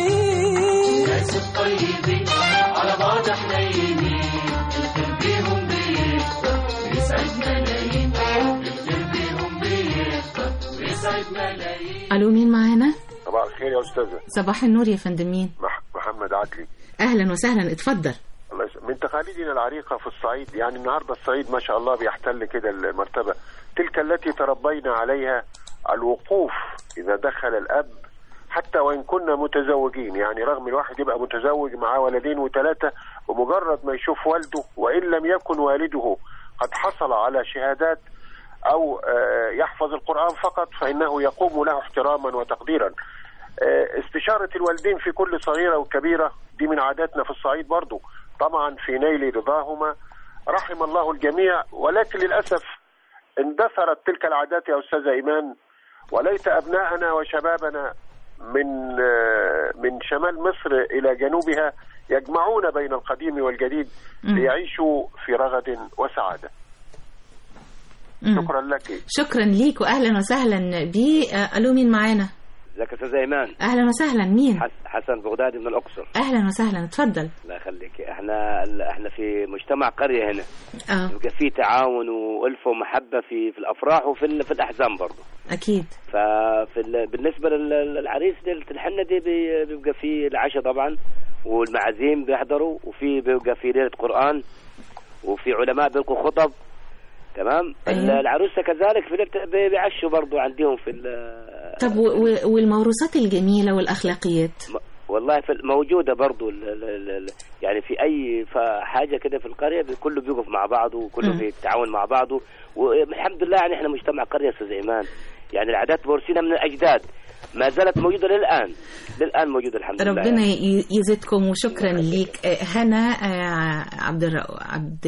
ملايين الناس الطيبين على بعض حنينين الخير بيهم بيكتر ويسعد ملايين الخير بيهم بيكتر ويسعد ملايين الو مين معانا صباح الخير يا استاذه صباح النور يا فندم مين مح- محمد عدلي اهلا وسهلا اتفضل الله يسلمك. من تقاليدنا العريقة في الصعيد يعني النهاردة الصعيد ما شاء الله بيحتل كده المرتبة تلك التي تربينا عليها الوقوف إذا دخل الأب حتى وإن كنا متزوجين يعني رغم الواحد يبقى متزوج معاه ولدين وثلاثة ومجرد ما يشوف والده وإن لم يكن والده قد حصل على شهادات أو آه، يحفظ القرآن فقط فإنه يقوم له احتراما وتقديرا آه، استشارة الوالدين في كل صغيرة وكبيرة دي من عاداتنا في الصعيد برضو طبعا في نيل رضاهما رحم الله الجميع ولكن للأسف اندثرت تلك العادات يا أستاذة إيمان وليت أبناءنا وشبابنا من آه، من شمال مصر إلى جنوبها يجمعون بين القديم والجديد ليعيشوا في رغد وسعادة مم. شكرا لك شكرا ليك واهلا وسهلا بي آه، الو مين معانا ازيك يا استاذ ايمان اهلا وسهلا مين حس- حسن بغدادي من الاقصر اهلا وسهلا اتفضل الله يخليك احنا احنا في مجتمع قريه هنا اه يبقى في تعاون والفه ومحبه في في الافراح وفي ال- في الاحزان برضه اكيد ففي ال- بالنسبه لل- للعريس ليله الحنه دي بي- بيبقى في العشاء طبعا والمعازيم بيحضروا وفي بيبقى في ليله قران وفي علماء بيلقوا خطب تمام أيوة. العروسه كذلك في ليله بي- بيعشوا برضه عندهم في ال- طب و- و- والموروثات الجميله والاخلاقيات والله في موجودة برضو ال ال ال ال يعني في أي ف- حاجة كده في القرية بي- كله بيقف مع بعضه وكله مم. بيتعاون مع بعضه والحمد لله يعني احنا مجتمع قرية يا أستاذ إيمان يعني العادات بورسينا من الأجداد ما زالت موجودة للآن للآن موجودة الحمد لله ربنا يعني. ي- يزيدكم وشكرا ليك آه، هنا آه، عبد الر... عبد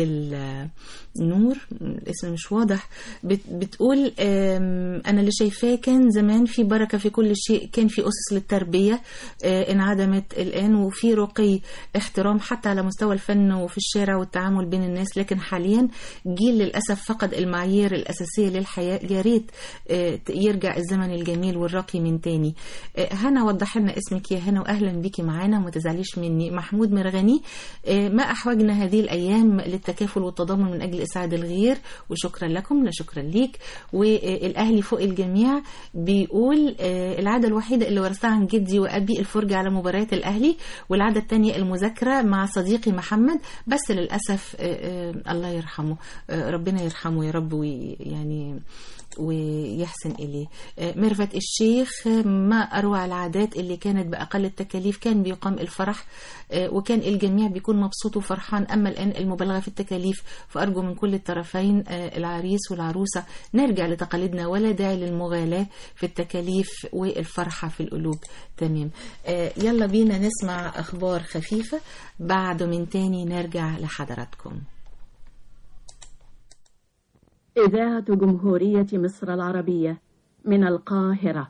النور الاسم مش واضح بت... بتقول آم، انا اللي شايفاه كان زمان في بركه في كل شيء كان في اسس للتربيه آه، انعدمت الان وفي رقي احترام حتى على مستوى الفن وفي الشارع والتعامل بين الناس لكن حاليا جيل للاسف فقد المعايير الاساسيه للحياه يا ريت آه، يرجع الزمن الجميل والراقي من تاني آه، هنا وضح لنا اسمك يا هنا واهلا بيكي معانا وما تزعليش مني محمود مرغني آه، ما احوجنا هذه الايام للتكافل والتضامن من اجل اسعاد الغير وشكرا لكم لا شكرا ليك والاهلي فوق الجميع بيقول آه، العاده الوحيده اللي ورثتها عن جدي وابي الفرجه على مباريات الاهلي والعاده الثانيه المذاكره مع صديقي محمد بس للاسف آه، آه، الله يرحمه آه، ربنا يرحمه يا رب ويعني ويحسن إليه آه، ميرفت الشيخ آه، ما أروع العادات اللي كانت بأقل التكاليف كان بيقام الفرح آه، وكان الجميع بيكون مبسوط وفرحان أما الآن المبالغة في التكاليف فأرجو من كل الطرفين آه، العريس والعروسة نرجع لتقاليدنا ولا داعي للمغالاة في التكاليف والفرحة في القلوب تمام آه، يلا بينا نسمع أخبار خفيفة بعد من تاني نرجع لحضراتكم إذاعة جمهورية مصر العربية من القاهرة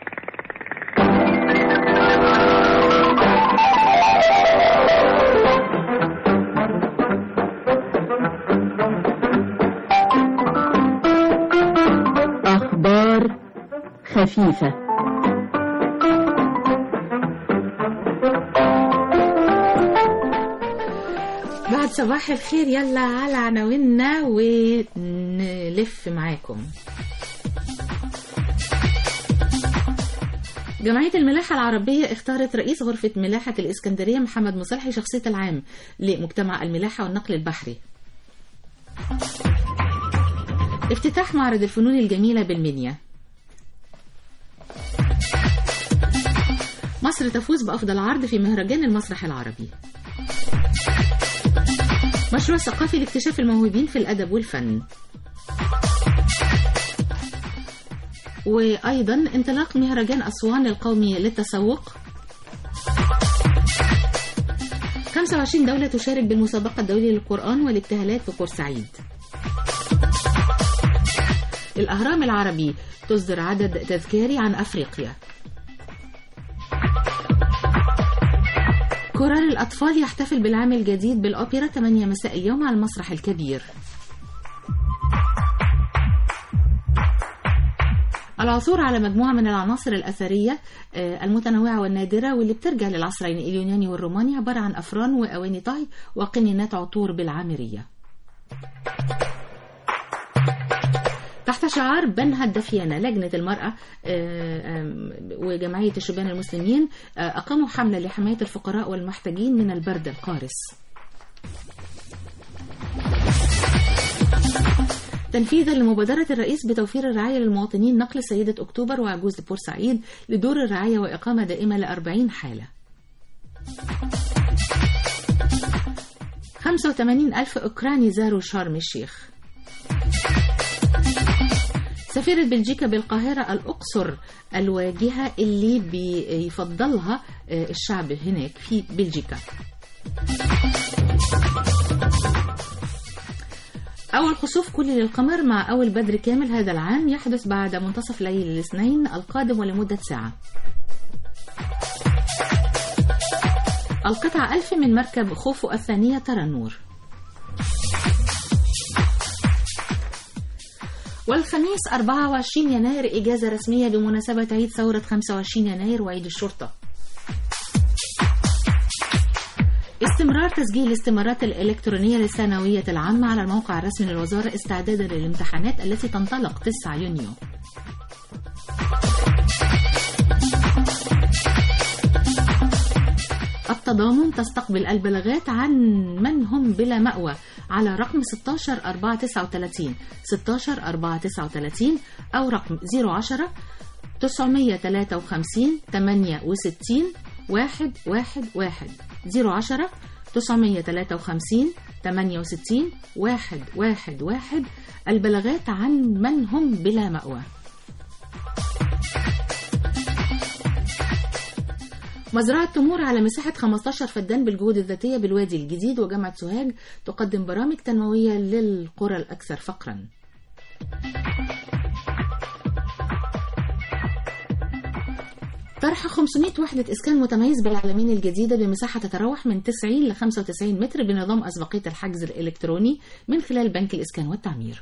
أخبار خفيفة بعد صباح الخير يلا على عناويننا ونلف معاكم جمعية الملاحة العربية اختارت رئيس غرفة ملاحة الإسكندرية محمد مصلحي شخصية العام لمجتمع الملاحة والنقل البحري افتتاح معرض الفنون الجميلة بالمنيا مصر تفوز بأفضل عرض في مهرجان المسرح العربي مشروع ثقافي لاكتشاف الموهوبين في الأدب والفن وأيضا انطلاق مهرجان أسوان القومي للتسوق 25 دولة تشارك بالمسابقة الدولية للقرآن والابتهالات في بورسعيد الأهرام العربي تصدر عدد تذكاري عن أفريقيا كورال الأطفال يحتفل بالعام الجديد بالأوبرا 8 مساء اليوم على المسرح الكبير العثور على مجموعة من العناصر الأثرية آه، المتنوعة والنادرة واللي بترجع للعصرين اليوناني والروماني عبارة عن أفران وأواني طهي وقنينات عطور بالعامرية تحت شعار بنها الدفيانة لجنة المرأة آه، آم، وجمعية الشبان المسلمين آه، أقاموا حملة لحماية الفقراء والمحتاجين من البرد القارس تنفيذا لمبادرة الرئيس بتوفير الرعاية للمواطنين نقل سيدة أكتوبر وعجوز بورسعيد لدور الرعاية وإقامة دائمة لأربعين حالة 85 ألف أوكراني زاروا شرم الشيخ سفيرة بلجيكا بالقاهرة الأقصر الواجهة اللي بيفضلها آه، الشعب هناك في بلجيكا أول خسوف كلي للقمر مع أول بدر كامل هذا العام يحدث بعد منتصف ليل الاثنين القادم ولمدة ساعة القطعة ألف من مركب خوفو الثانية ترى النور والخميس 24 يناير إجازة رسمية بمناسبة عيد ثورة 25 يناير وعيد الشرطة استمرار تسجيل الاستمارات الإلكترونية للثانوية العامة على الموقع الرسمي للوزارة استعدادا للامتحانات التي تنطلق 9 يونيو التضامن تستقبل البلاغات عن من هم بلا مأوى على رقم 16 439 16 439 أو رقم 010 953 68 واحد واحد واحد 010 953 68 واحد واحد واحد البلاغات عن من هم بلا مأوى مزرعة تمور على مساحة 15 فدان بالجهود الذاتية بالوادي الجديد وجامعة سوهاج تقدم برامج تنموية للقرى الأكثر فقرا طرح 500 وحدة إسكان متميز بالعالمين الجديدة بمساحة تتراوح من 90 ل 95 متر بنظام أسبقية الحجز الإلكتروني من خلال بنك الإسكان والتعمير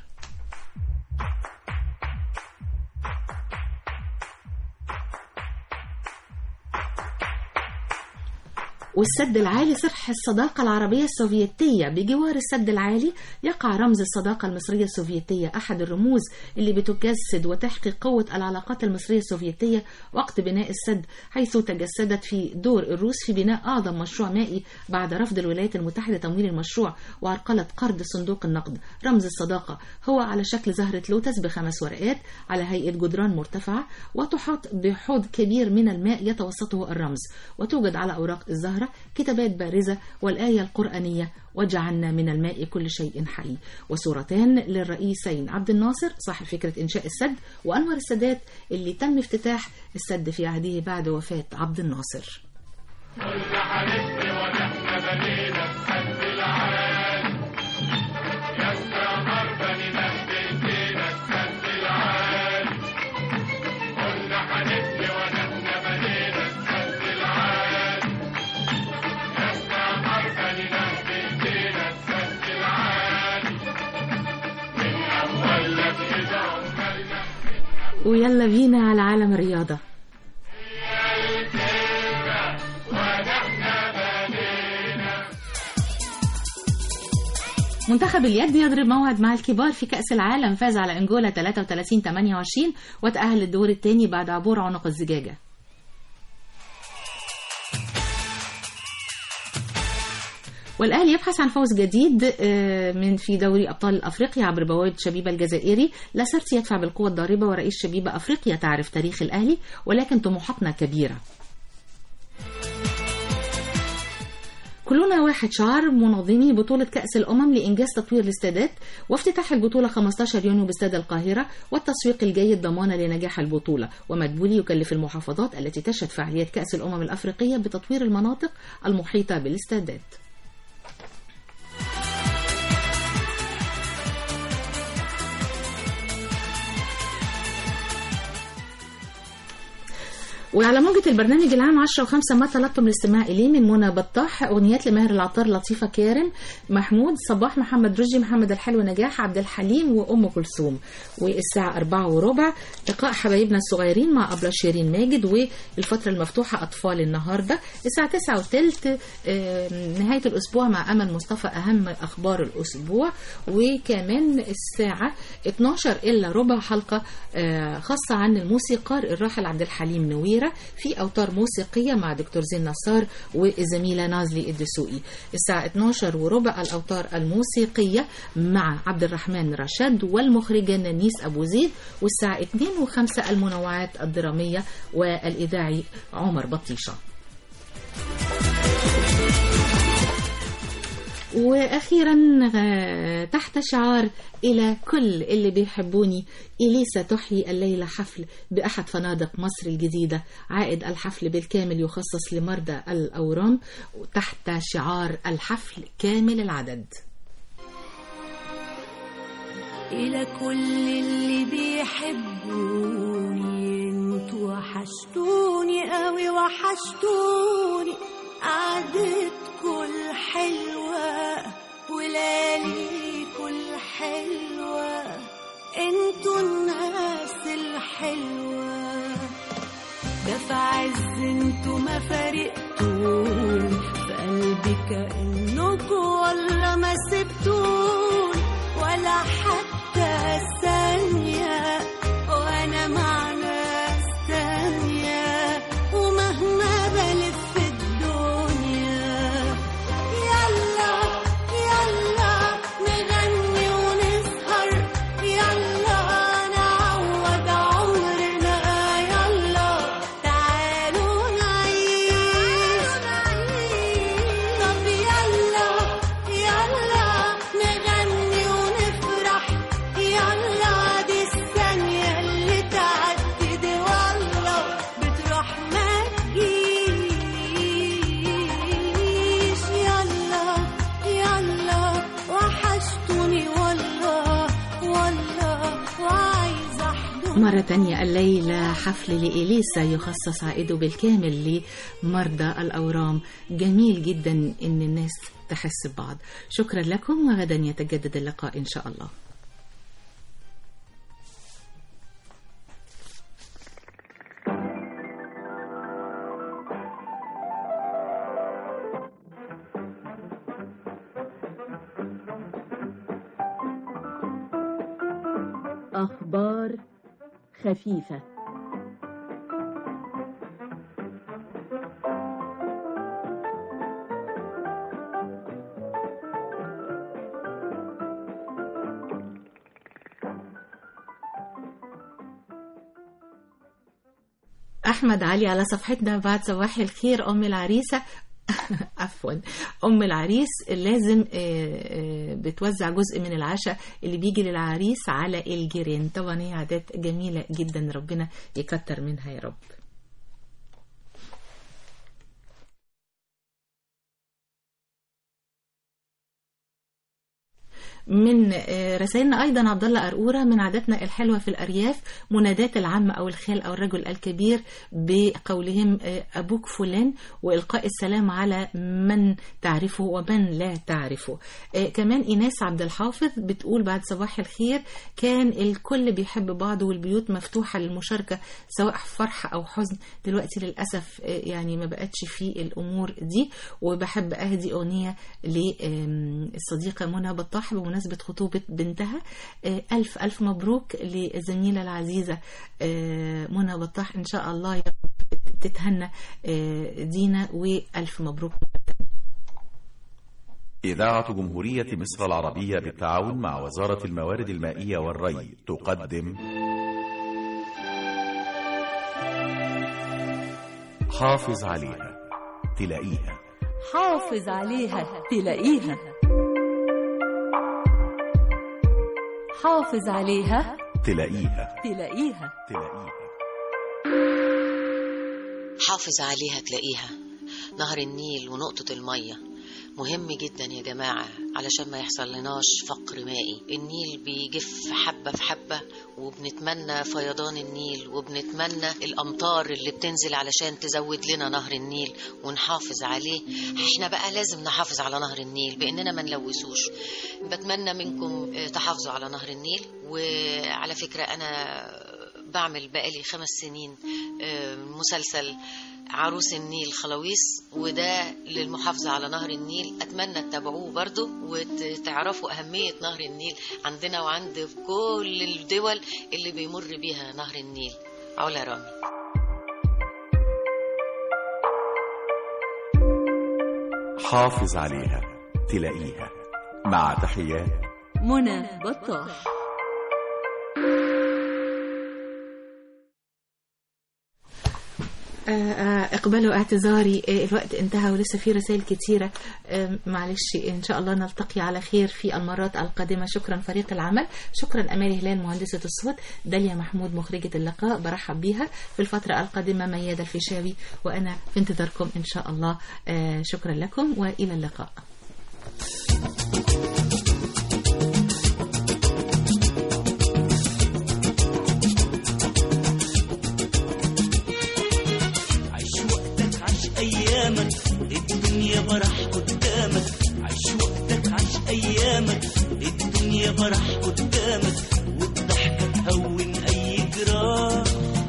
والسد العالي صرح الصداقة العربية السوفيتية بجوار السد العالي يقع رمز الصداقة المصرية السوفيتية أحد الرموز اللي بتجسد وتحكي قوة العلاقات المصرية السوفيتية وقت بناء السد حيث تجسدت في دور الروس في بناء أعظم مشروع مائي بعد رفض الولايات المتحدة تمويل المشروع وعرقلة قرض صندوق النقد رمز الصداقة هو على شكل زهرة لوتس بخمس ورقات على هيئة جدران مرتفعة وتحاط بحوض كبير من الماء يتوسطه الرمز وتوجد على أوراق الزهرة كتابات بارزة والآية القرآنية وجعلنا من الماء كل شيء حي وصورتان للرئيسين عبد الناصر صاحب فكرة إنشاء السد وأنور السادات اللي تم افتتاح السد في عهده بعد وفاة عبد الناصر قلنا حنبني ونحن بنينا السد العالي يا استعمار بنينا بايدينا السد العالي قلنا حنبني ونحن بنينا السد العالي يا استعمار بنينا بايدينا السد العالي من اول لك اذا عمالنا ويلا بينا على عالم الرياضة منتخب اليد يضرب موعد مع الكبار في كأس العالم فاز على أنجولا 33 28 وتأهل للدور الثاني بعد عبور عنق الزجاجة والأهلي يبحث عن فوز جديد آه، من في دوري أبطال أفريقيا عبر بوابة شبيبة الجزائري لاسارتي يدفع بالقوة الضاربة ورئيس شبيبة أفريقيا تعرف تاريخ الأهلي ولكن طموحاتنا كبيرة كلنا واحد شعار منظمي بطولة كأس الأمم لإنجاز تطوير الاستادات وافتتاح البطولة 15 يونيو باستاد القاهرة والتسويق الجيد ضمانا لنجاح البطولة ومدبولي يكلف المحافظات التي تشهد فعاليات كأس الأمم الأفريقية بتطوير المناطق المحيطة بالاستادات وعلى موجة البرنامج العام 10 و5 ما طلبتم الاستماع إليه من منى بطاح أغنيات لماهر العطار لطيفة كارم محمود صباح محمد رشدي محمد الحلو نجاح عبد الحليم وأم كلثوم والساعة 4 وربع لقاء حبايبنا الصغيرين مع أبلة شيرين ماجد والفترة المفتوحة أطفال النهاردة الساعة 9 وثلث نهاية الأسبوع مع أمل مصطفى أهم أخبار الأسبوع وكمان الساعة 12 إلا ربع حلقة آه، خاصة عن الموسيقار الراحل عبد الحليم نويرة في أوتار موسيقية مع دكتور زين نصار والزميلة نازلي الدسوقي الساعة 12 وربع الأوتار الموسيقية مع عبد الرحمن رشاد والمخرجة نانيس أبو زيد والساعة 2 و5 المنوعات الدرامية والإذاعي عمر بطيشة واخيرا آه، تحت شعار الى كل اللي بيحبوني اليسا تحيي الليله حفل باحد فنادق مصر الجديده عائد الحفل بالكامل يخصص لمرضى الاورام تحت شعار الحفل كامل العدد إلى كل اللي بيحبوني انتوا وحشتوني قوي وحشتوني قعدتكوا الحلوة ولياليكوا الحلوة انتوا الناس الحلوة ده في عز انتوا ما فارقتوني في قلبي كأنكوا ولا ما سبتوني ولا حتى ثانية وأنا مع ناس تانية ومهما بلف الدنيا يلا يلا نغني ونسهر يلا نعوض عمرنا يلا تعالوا نعيش طب يلا يلا نغني ونفرح يلا دي الثانية اللي تعدي دي والله بتروح ما تجيش يلا يلا وحشتوني والله والله وعايزة أحضن مرة تانية الليلة حفل لإليسا يخصص عائده بالكامل لمرضى الأورام جميل جدا إن الناس تحس ببعض شكرا لكم وغدا يتجدد اللقاء إن شاء الله أخبار خفيفة أحمد علي على صفحتنا بعد صباح الخير أم العريسة عفوا أم العريس لازم آه، آه، بتوزع جزء من العشاء اللي بيجي للعريس على الجيران طبعا هي عادات جميلة جدا ربنا يكتر منها يا رب من آه، رسائلنا ايضا عبد الله قرقوره من عاداتنا الحلوه في الارياف منادات العم او الخال او الرجل الكبير بقولهم آه، ابوك فلان والقاء السلام على من تعرفه ومن لا تعرفه آه، كمان ايناس عبد الحافظ بتقول بعد صباح الخير كان الكل بيحب بعض والبيوت مفتوحه للمشاركه سواء فرح او حزن دلوقتي للاسف آه، يعني ما بقتش في الامور دي وبحب اهدي اغنيه للصديقه منى بطاح بمناسبه خطوبه بنتها آه، الف الف مبروك للزميله العزيزه آه، منى بطاح ان شاء الله يا رب تتهنى آه، دينا والف مبروك إذاعة جمهورية مصر العربية بالتعاون مع وزارة الموارد المائية والري تقدم حافظ عليها تلاقيها حافظ عليها تلاقيها حافظ عليها تلاقيها تلاقيها تلاقيها حافظ عليها تلاقيها نهر النيل ونقطة المية مهم جدا يا جماعة علشان ما يحصل لناش فقر مائي النيل بيجف حبة في حبة وبنتمنى فيضان النيل وبنتمنى الأمطار اللي بتنزل علشان تزود لنا نهر النيل ونحافظ عليه احنا بقى لازم نحافظ على نهر النيل بأننا ما نلوثوش بتمنى منكم آه، تحافظوا على نهر النيل وعلى فكرة أنا بعمل بقالي خمس سنين آه، مسلسل عروس النيل خلاويص وده للمحافظة على نهر النيل أتمنى تتابعوه برضو وتعرفوا أهمية نهر النيل عندنا وعند كل الدول اللي بيمر بيها نهر النيل علا رامي حافظ عليها تلاقيها مع تحيات منى بطاح آه، آه، اقبلوا اعتذاري آه، الوقت انتهى ولسه في رسائل كتيرة آه، معلش ان شاء الله نلتقي على خير في المرات القادمة شكرا فريق العمل شكرا امالي هلال مهندسة الصوت داليا محمود مخرجة اللقاء برحب بيها في الفترة القادمة ميادة الفيشاوي وانا في انتظاركم ان شاء الله آه، شكرا لكم والى اللقاء عيش وقتك عيش ايامك الدنيا برح قدامك عيش وقتك عيش ايامك الدنيا برح قدامك والضحكة تهون اي جراح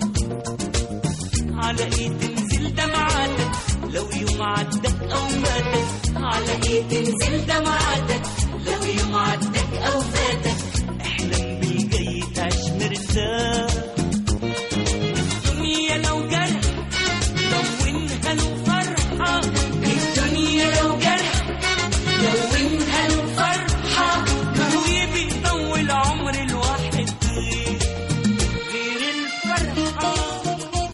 على ايه تنزل دمعاتك لو يوم عدك او ماتك على ايه تنزل دمعاتك لو يوم عدك او فاتك احلم بالجاي تعيش مرتاح الدنيا لو جرح لونها له